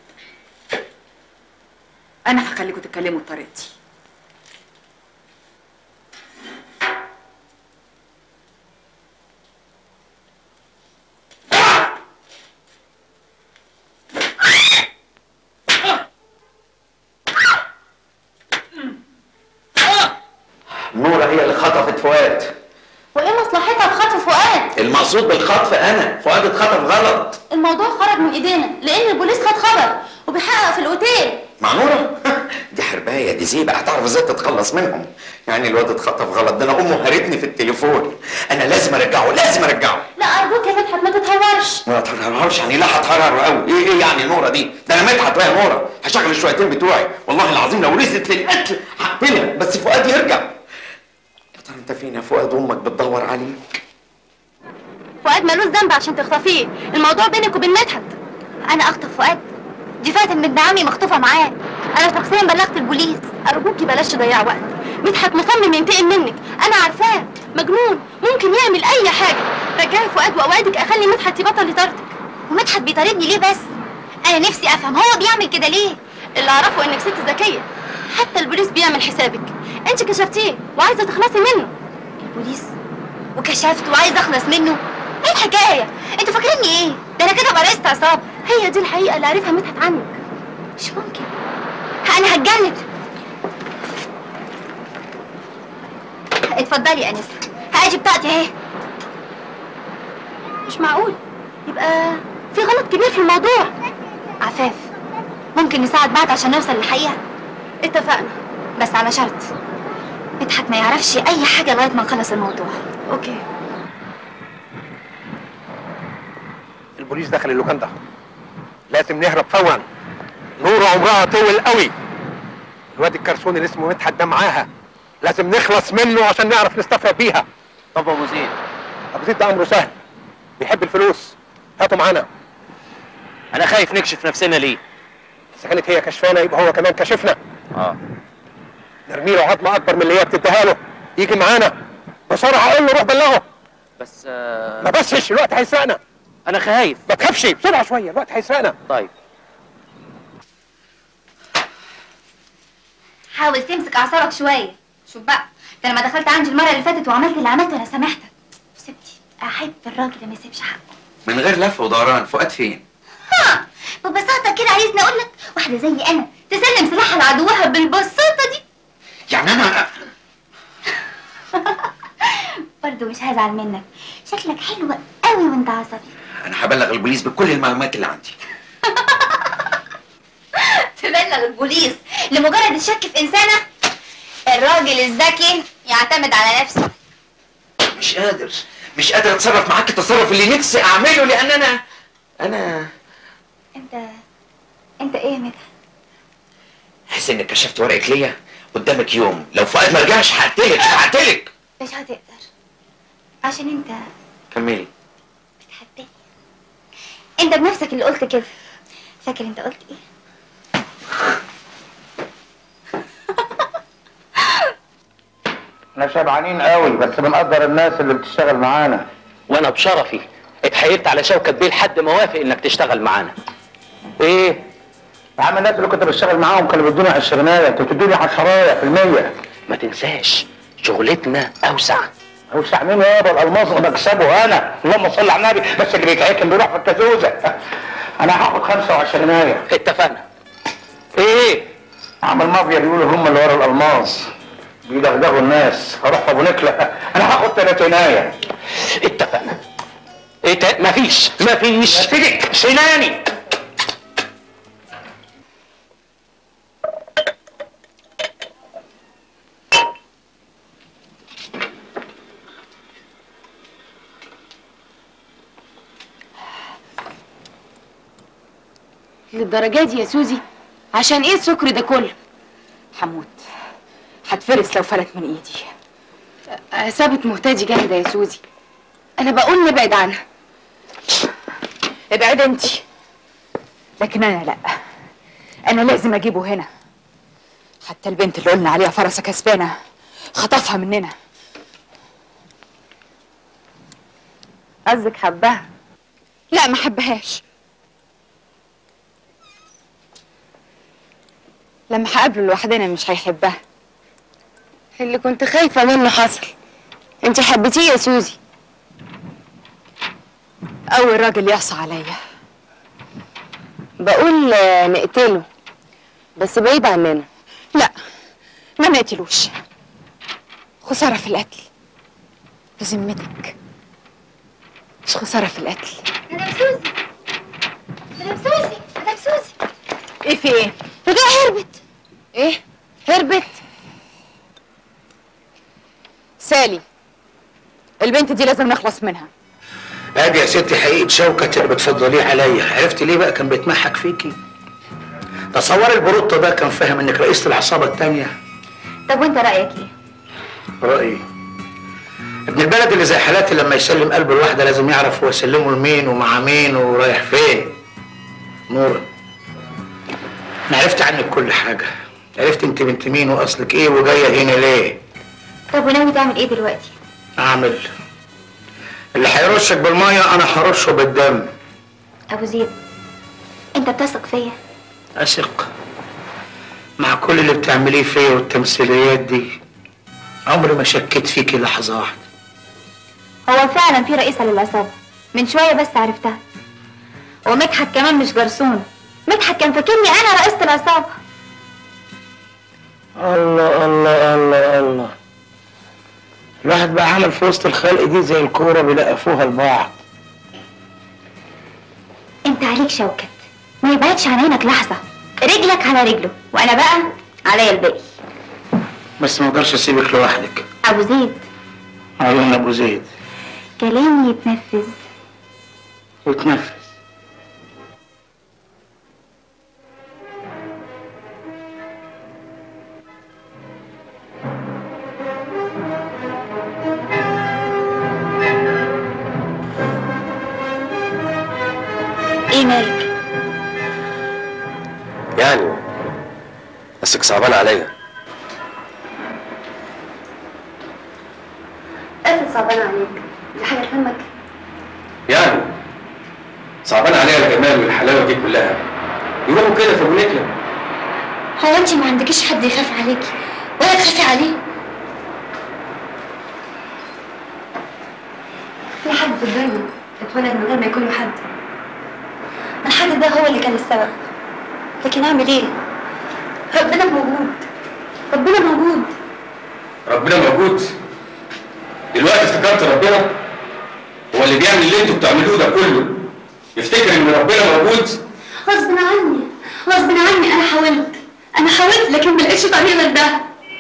انا هخليكوا تتكلموا بطريقتي نورة هي اللي خطفت فؤاد وايه مصلحتها في خطف فؤاد المقصود بالخطف انا فؤاد اتخطف غلط الموضوع خرج من ايدينا لان البوليس خد خبر وبيحقق في الاوتيل مع نورة دي حرباية دي زيبة هتعرف ازاي تتخلص منهم يعني الواد اتخطف غلط ده انا امه هرتني في التليفون انا لازم ارجعه لازم ارجعه لا ارجوك يا مدحت ما تتهورش ما تهرهرش يعني لا هتهرهر قوي ايه ايه يعني نورة دي ده انا مدحت وهي نورة هشغل الشويتين بتوعي والله العظيم لو رست للقتل هقتلها بس فؤاد يرجع يا ترى انت فين يا فؤاد امك بتدور عليك فؤاد ملوش ذنب عشان تخطفيه الموضوع بينك وبين مدحت انا اخطف فؤاد دي فاتن بنت عمي مخطوفه معاه انا شخصيا بلغت البوليس ارجوكي بلاش تضيع وقت مدحت مصمم ينتقم منك انا عارفاه مجنون ممكن يعمل اي حاجه رجعي فؤاد واوعدك اخلي مدحت يبطل يطاردك ومدحت بيطاردني ليه بس انا نفسي افهم هو بيعمل كده ليه اللي اعرفه انك ست ذكيه حتى البوليس بيعمل حسابك انت كشفتيه وعايزه تخلصي منه البوليس وكشفت وعايزه اخلص منه ايه الحكايه انتوا فاكريني ايه ده انا كده برست عصابه هي دي الحقيقه اللي عارفها مدحت عنك مش ممكن انا هتجنن اتفضلي يا انسه هاجي بتاعتي اهي مش معقول يبقى في غلط كبير في الموضوع عفاف ممكن نساعد بعض عشان نوصل للحقيقه اتفقنا بس على شرط مدحت ما يعرفش اي حاجه لغايه ما نخلص الموضوع اوكي البوليس دخل اللوكاندا لازم نهرب فورا نور عمرها طول قوي الواد الكرسون اللي اسمه مدحت ده معاها لازم نخلص منه عشان نعرف نستفرد بيها طب ابو زيد ابو زيد ده امره سهل بيحب الفلوس هاته معانا انا خايف نكشف نفسنا ليه اذا كانت هي كشفانه يبقى هو كمان كشفنا اه نرمي له عظمه اكبر من اللي هي بتديها له يجي معانا بسرعه قول له روح بلغه بس ما بسش الوقت هيسرقنا انا خايف ما تخافش بسرعه شويه الوقت هيسرقنا طيب حاول تمسك اعصابك شويه شوف بقى ده انا ما دخلت عندي المره اللي فاتت وعملت اللي عملته انا سامحتك سبتي احب الراجل اللي ما يسيبش حقه من غير لف ودوران فؤاد فين ها ببساطه كده عايزني اقول لك واحده زي انا تسلم سلاحها لعدوها بالبساطه دي يعني انا برضه مش هزعل منك شكلك حلو قوي وانت عصبي انا هبلغ البوليس بكل المعلومات اللي عندي تبلغ البوليس لمجرد الشك في انسانه الراجل الذكي يعتمد على نفسه مش قادر مش قادر اتصرف معاك التصرف اللي نفسي اعمله لان انا انا انت انت ايه يا مدحت حس انك كشفت ورقك ليا قدامك يوم لو فؤاد ما رجعش هقتلك هقتلك مش هتقدر عشان انت كملي انت بنفسك اللي قلت كده فاكر انت قلت ايه احنا شبعانين قوي بس بنقدر الناس اللي بتشتغل معانا وانا بشرفي اتحايلت على شوكت بيه لحد ما وافق انك تشتغل معانا ايه يا عم الناس اللي كنت بشتغل معاهم كانوا بيدوني عشرينية انتوا بتدوني عشراية في المية ما تنساش شغلتنا اوسع اوسع مين يابا الالماس اللي بكسبه انا اللهم صل على النبي بس اللي بيتعكم بيروح في الكازوزة انا هاخد خمسة وعشرينية اتفقنا ايه عم المافيا بيقولوا هم اللي ورا الالماس بيدغدغوا الناس هروح في ابو نكلة انا هاخد تلاتينية اتفقنا ايه تا... مفيش مفيش سيدك سناني للدرجة دي يا سوزي عشان ايه السكر ده كله هموت هتفرس لو فلت من ايدي عصابة مهتدي جامدة يا سوزي انا بقول نبعد عنها ابعد انتي لكن انا لا انا لازم اجيبه هنا حتى البنت اللي قلنا عليها فرسة كسبانة خطفها مننا قصدك حبها لا ما حبهاش لما هقابله لوحدنا مش هيحبها اللي كنت خايفة منه حصل انت حبيتيه يا سوزي اول راجل يعصى عليا بقول آه، نقتله بس بعيد عننا لا ما نقتلوش خسارة في القتل بذمتك مش خسارة في القتل مدام سوزي مدام سوزي مدام سوزي ايه في ايه؟ رجع هربت ايه؟ هربت سالي البنت دي لازم نخلص منها ادي يا ستي حقيقة شوكة اللي بتفضليه عليا عرفت ليه بقى كان بيتمحك فيكي تصور البروتة ده كان فاهم انك رئيسة العصابة التانية طب وانت رايك ايه رأيي ابن البلد اللي زي حالاتي لما يسلم قلب الواحدة لازم يعرف هو يسلمه لمين ومع مين ورايح فين نورة انا عرفت عنك كل حاجة عرفت انت بنت مين واصلك ايه وجاية هنا ليه طب وناوي تعمل ايه دلوقتي اعمل اللي هيرشك بالمية انا هرشه بالدم ابو زيد انت بتثق فيا أثق مع كل اللي بتعمليه فيا والتمثيليات دي عمري ما شكيت فيكي لحظة واحدة هو فعلا في رئيسة للعصابة من شوية بس عرفتها ومدحت كمان مش جرسون مدحت كان فاكرني انا رئيسة العصابة الله الله الله الله الواحد بقى عمل في وسط الخلق دي زي الكورة بيلقفوها لبعض انت عليك شوكت ما يبعدش عن عينك لحظة رجلك على رجله وانا بقى عليا الباقي بس ما اقدرش اسيبك لوحدك ابو زيد عيون ابو زيد كلامي يتنفذ وتنفذ ايه مالك يعني بسك صعبان عليا قفل صعبان عليك دي حاجة تهمك يعني صعبان عليا الجمال والحلاوه دي كلها يروحوا كده في ابو نكله هو انت ما عندكيش حد يخاف عليكي ولا تخافي عليه في حد في الدنيا اتولد من غير ما يكون له حد الحد ده هو اللي كان السبب لكن اعمل ايه ربنا موجود ربنا موجود ربنا موجود دلوقتي افتكرت ربنا هو اللي بيعمل اللي انتوا بتعملوه ده كله يفتكر ان ربنا موجود غصب عني غصب عني انا حاولت انا حاولت لكن ما لقيتش طريق غير ده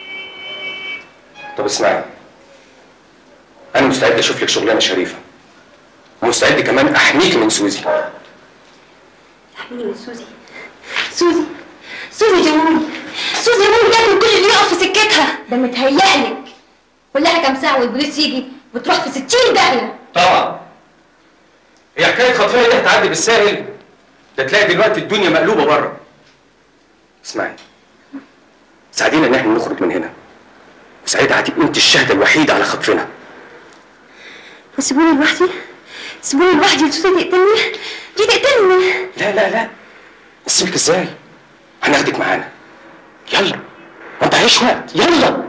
طب اسمعي انا مستعد اشوف لك شغلانه شريفه ومستعد كمان احميكي من سوزي احميني من سوزي سوزي سوزي جنون سوزي جنون بتاكل كل اللي يقف في سكتها ده متهيألك كلها كام ساعة والبوليس يجي وتروح في 60 داهية طبعا هي حكايه خطيره دي هتعدي بالساهل ده تلاقي دلوقتي الدنيا مقلوبه بره اسمعي ساعدينا ان احنا نخرج من هنا وساعتها هتبقي انت الشهاده الوحيده على خطفنا وسيبوني لوحدي سيبوني لوحدي سوزي تقتلني دي تقتلني لا لا لا نسيبك ازاي هناخدك معانا يلا ما تضيعيش وقت يلا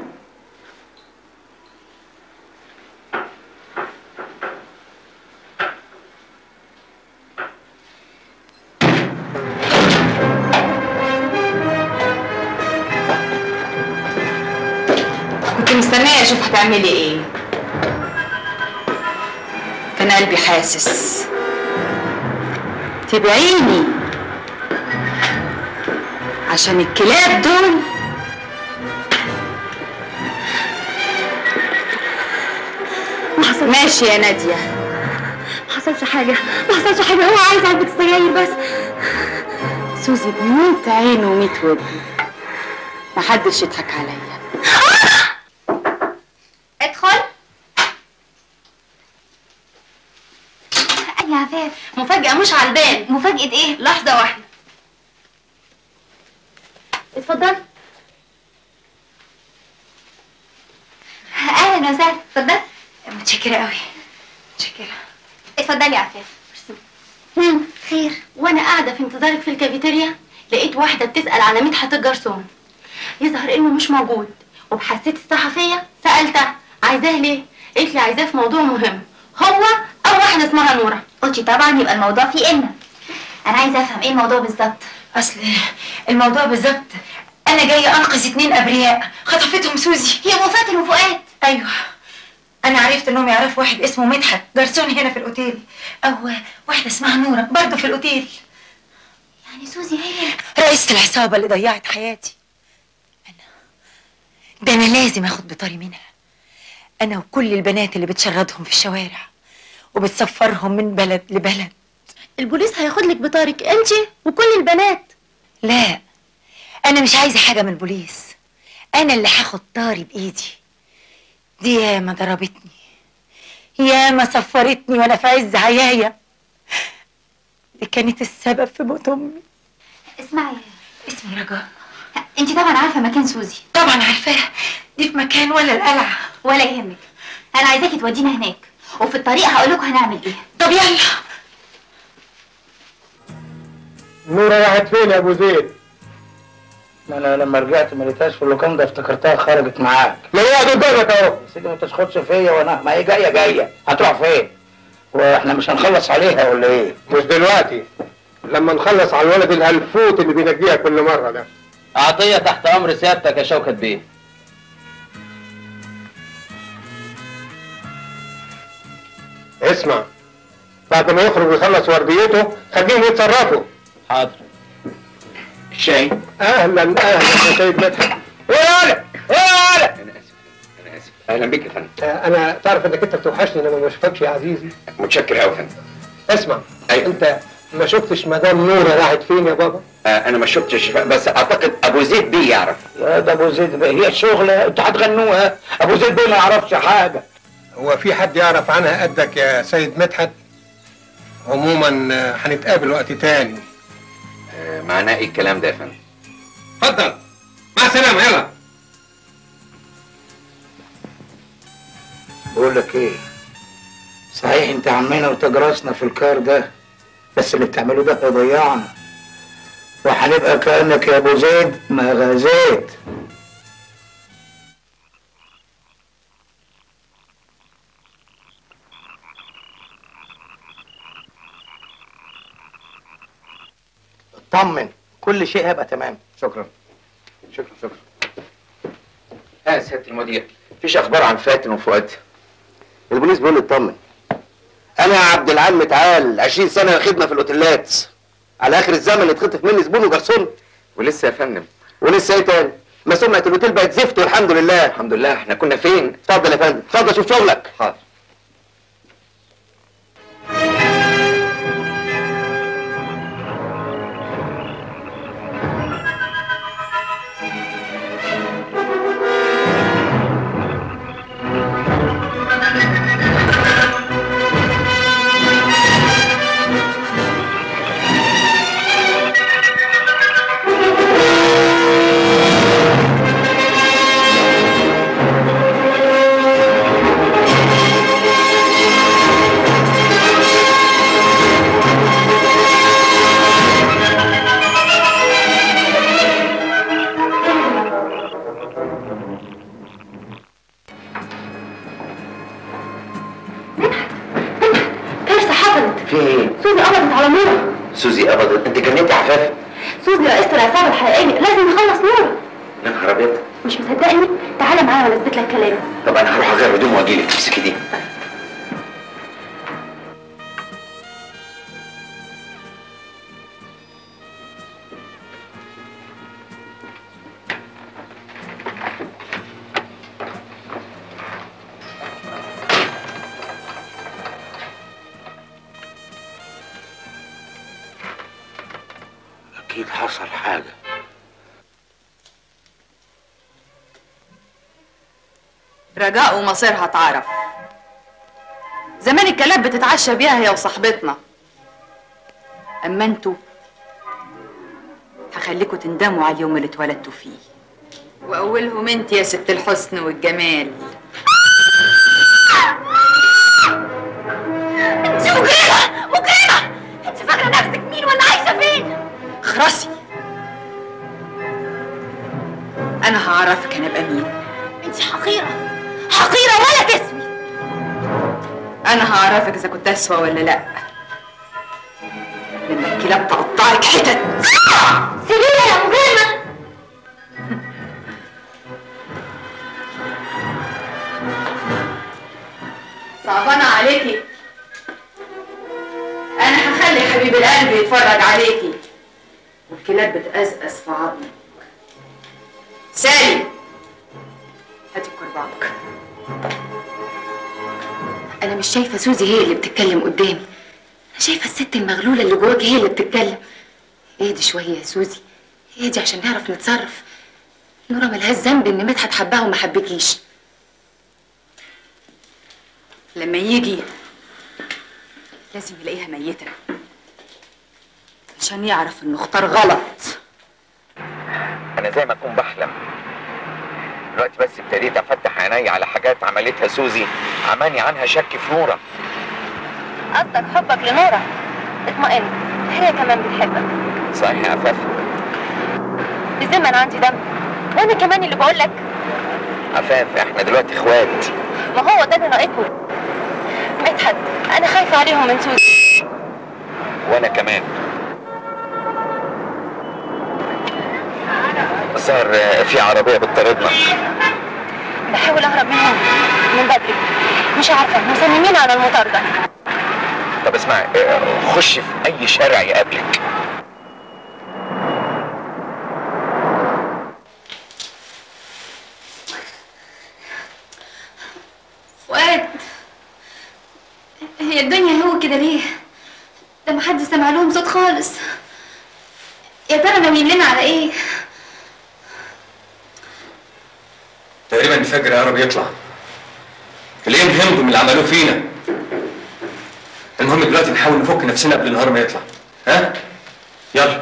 كنت مستنية أشوف هتعملي إيه كان قلبي حاسس تبعيني عشان الكلاب دول ما حصلش ماشي يا نادية ما حصلش حاجة ما حصلش حاجة هو عايز علبة السجاير بس سوزي بميت عين وميت ودن محدش يضحك عليا ادخل يا عفاف مفاجأة مش على البال مفاجأة ايه؟ لحظة واحدة اتفضل اهلا وسهلا اتفضل متشكرة قوي متشكرة اتفضلي يا عفاف هم خير وانا قاعدة في انتظارك في الكافيتيريا لقيت واحدة بتسأل على مدحت الجرسون يظهر انه مش موجود وبحسيت الصحفية سألتها عايزاه ليه؟ قالت لي عايزاه في موضوع مهم هو او واحدة اسمها نورة قلتي طبعا يبقى الموضوع فيه إن انا عايزه افهم ايه الموضوع بالظبط اصل الموضوع بالظبط انا جايه انقذ اتنين ابرياء خطفتهم سوزي هي وفاتن وفؤاد ايوه انا عرفت انهم يعرفوا واحد اسمه مدحت جرسون هنا في الاوتيل او واحده اسمها نوره برضه في الاوتيل يعني سوزي هي رئيسة العصابة اللي ضيعت حياتي أنا ده أنا لازم أخد بطاري منها أنا وكل البنات اللي بتشردهم في الشوارع وبتسفرهم من بلد لبلد البوليس هياخد لك بطارك انت وكل البنات لا أنا مش عايزة حاجة من البوليس أنا اللي هاخد طاري بإيدي دي ياما ضربتني ياما سفرتني وأنا في عز عيايا دي كانت السبب في موت أمي اسمعي اسمي رجاء انت طبعا عارفه مكان سوزي طبعا عارفاها دي في مكان ولا القلعة ولا يهمك انا عايزاكي تودينا هناك وفي الطريق هقول لكم هنعمل ايه طب يلا نورة راحت فين يا ابو زيد؟ ما انا لما رجعت ما لقيتهاش في اللوكان ده افتكرتها خرجت معاك ما هي قاعدة قدامك اهو يا سيدي ما تسخطش فيا وانا ما هي جايه جايه هتروح فين؟ واحنا مش هنخلص عليها ولا ايه؟ مش دلوقتي لما نخلص على الولد الهلفوت اللي بينجيها كل مرة ده عطية تحت أمر سيادتك يا شوكت بيه اسمع بعد ما يخرج ويخلص ورديته خليهم يتصرفوا حاضر شاي اهلا اهلا يا سيد مدحت ايه يالا ايه يالا انا اسف انا اسف اهلا بك يا فندم آه، انا تعرف انك انت بتوحشني لما ما اشوفكش يا عزيزي متشكر قوي يا فندم اسمع أيوة. انت ما شفتش مدام نوره راحت فين يا بابا آه انا ما شفتش بس اعتقد ابو زيد بيه يعرف يا ده ابو زيد بقى هي الشغله انتوا هتغنوها ابو زيد بيه ما يعرفش حاجه هو في حد يعرف عنها قدك يا سيد مدحت عموما آه، هنتقابل وقت تاني آه معناه ايه الكلام ده يا فندم اتفضل مع السلامه يلا بقول لك ايه صحيح انت عمنا وتجرسنا في الكار ده بس اللي بتعمله ده هيضيعنا وهنبقى كانك يا ابو زيد ما غزيت اطمن كل شيء هيبقى تمام شكرا شكرا شكرا ها سيادة المدير مفيش اخبار عن فاتن وفؤاد البوليس بيقول لي اطمن اه انا عبد العال متعال 20 سنه خدمه في الاوتيلات على اخر الزمن اتخطف مني زبون وجرسون ولسه يا فندم ولسه ايه تاني ما سمعه الاوتيل بقت زفت والحمد لله الحمد لله احنا كنا فين اتفضل يا فندم اتفضل شوف شغلك حاضر كارثه حصلت في ايه سوزي قبضت على نورة سوزي ابدا انت جننتي يا عفاف سوزي رئيسة العصابة الحقيقية لازم نخلص نورة يا نهار ابيض مش مصدقني تعالى معايا وانا اثبت لك كلامي طب انا هروح اغير هدوم واجيلك امسكي دي اكيد حصل حاجه رجاء ومصيرها تعرف زمان الكلاب بتتعشى بيها هي وصاحبتنا اما انتوا هخليكوا تندموا على اليوم اللي اتولدتوا فيه واولهم انت يا ست الحسن والجمال انت مجرمة مجرمة انت فاكرة نفسك مين ولا عايشة فين خرسي انا هعرفك انا ابقى مين انت حقيرة حقيرة ولا تسوي انا هعرفك اذا كنت اسوى ولا لا لما الكلاب تقطعك حتت سيبيني يا مجرمة صعبانة عليكي أنا هخلي حبيب القلب يتفرج عليكي والكلاب بتقزقز في عظمك سالي هاتي كرباك انا مش شايفه سوزي هي اللي بتتكلم قدامي انا شايفه الست المغلوله اللي جواكي هي اللي بتتكلم اهدي شويه يا سوزي اهدي عشان نعرف نتصرف نورا ملهاش ذنب ان مدحت حبها وما حبكيش لما يجي لازم يلاقيها ميتة عشان يعرف انه اختار غلط انا زي ما اكون بحلم دلوقتي بس ابتديت افتح عيني على حاجات عملتها سوزي عماني عنها شك في نوره قصدك حبك لنورة اطمئن هي كمان بتحبك صحيح يا عفاف بالذمة انا عندي دم وانا كمان اللي بقول لك عفاف احنا دلوقتي اخوات ما هو ده اللي ناقصه مدحت انا خايفة عليهم من سوزي وانا كمان الظاهر آه، في عربيه بتطاردنا بحاول اهرب منهم من بدري مش عارفة مصممين على المطاردة طب اسمعي آه، خش في اي شارع يقابلك فؤاد هي الدنيا هو كده ليه ده محدش سمع لهم صوت خالص يا ترى ناويين لنا على ايه تقريبا الفجر قرب يطلع تلاقيهم هربوا من اللي عملوه فينا المهم دلوقتي نحاول نفك نفسنا قبل النهار ما يطلع ها يلا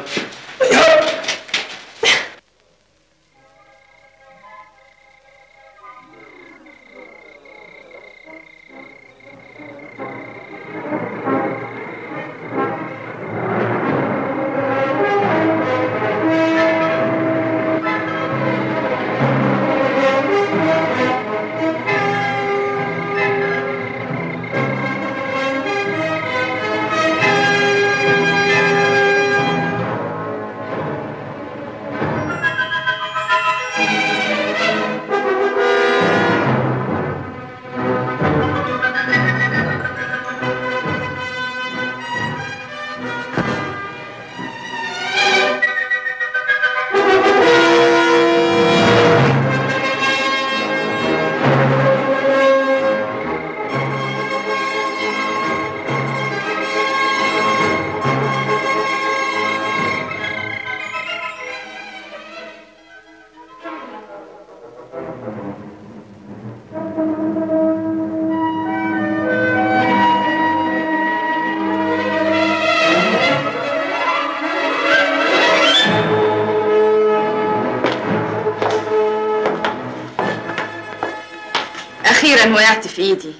اخيرا وقعت في ايدي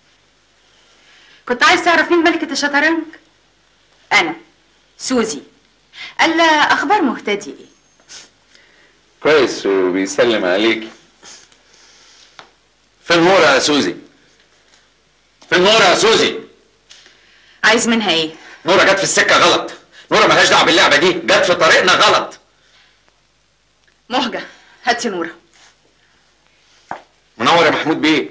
كنت عايز تعرف مين ملكة الشطرنج انا سوزي الا اخبار مهتدي ايه كويس وبيسلم عليك فين نورة يا سوزي فين نورة يا سوزي عايز منها ايه نورة جت في السكة غلط نورة ملهاش دعوة باللعبة دي جت في طريقنا غلط مهجة هاتي نورة منور يا محمود بيه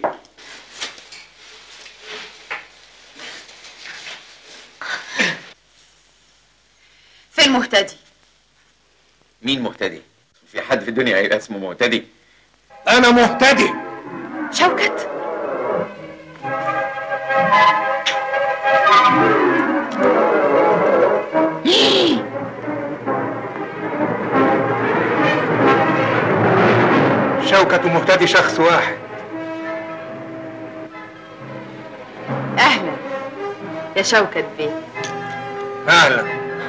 فين مهتدي مين مهتدي في حد في الدنيا هيبقى اسمه مهتدي انا مهتدي شوكت شوكة ومهتدي شخص واحد اهلا يا شوكت بيه اهلا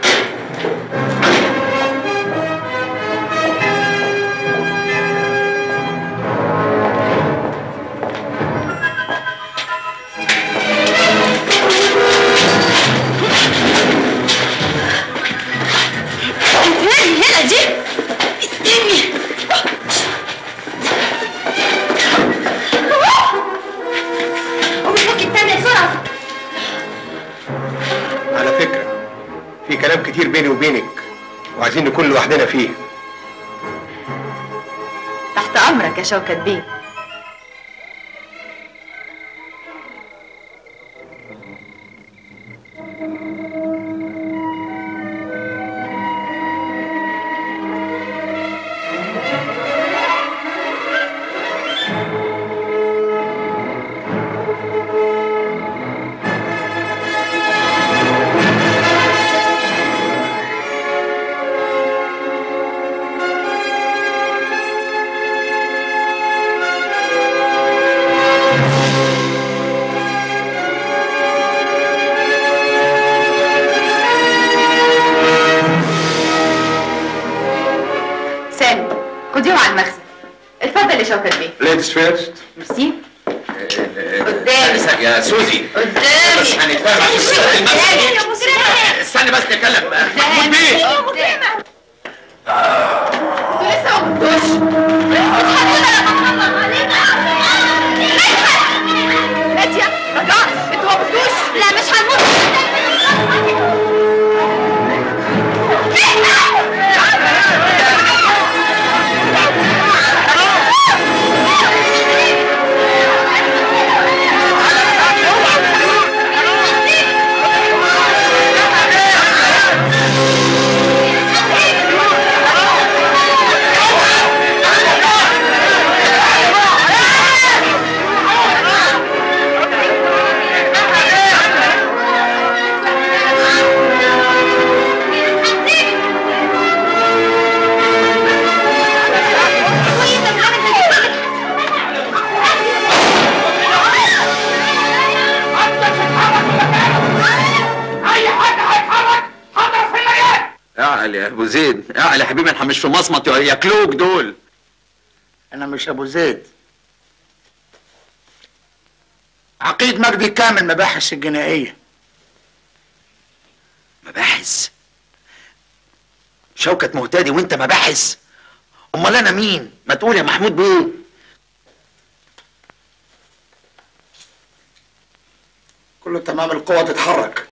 استني هنا دي استني ومنك التانية بسرعة على فكرة في كلام كتير بيني وبينك وعايزين نكون لوحدنا فيه تحت امرك يا شوكت بيه سامي خديهم على المخزن اتفضل يا شوكت بيه ليديز فيرست ميرسي قدامي يا سوزي قدامي بس هنتفاهم عشان تشتغل المسجد استني بس نتكلم محمود بيه لسه ما كنتوش نادية رجاء انتوا ما كنتوش لا مش هنموت اي حد هيتحرك هضرب في المجال اعقل يا ابو زيد اعقل يا حبيبي احنا مش في مصمت ياكلوك دول انا مش ابو زيد عقيد مجدي كامل مباحث الجنائيه مباحث شوكة مهتدي وانت مباحث امال انا مين ما تقول يا محمود بيه كله تمام القوة تتحرك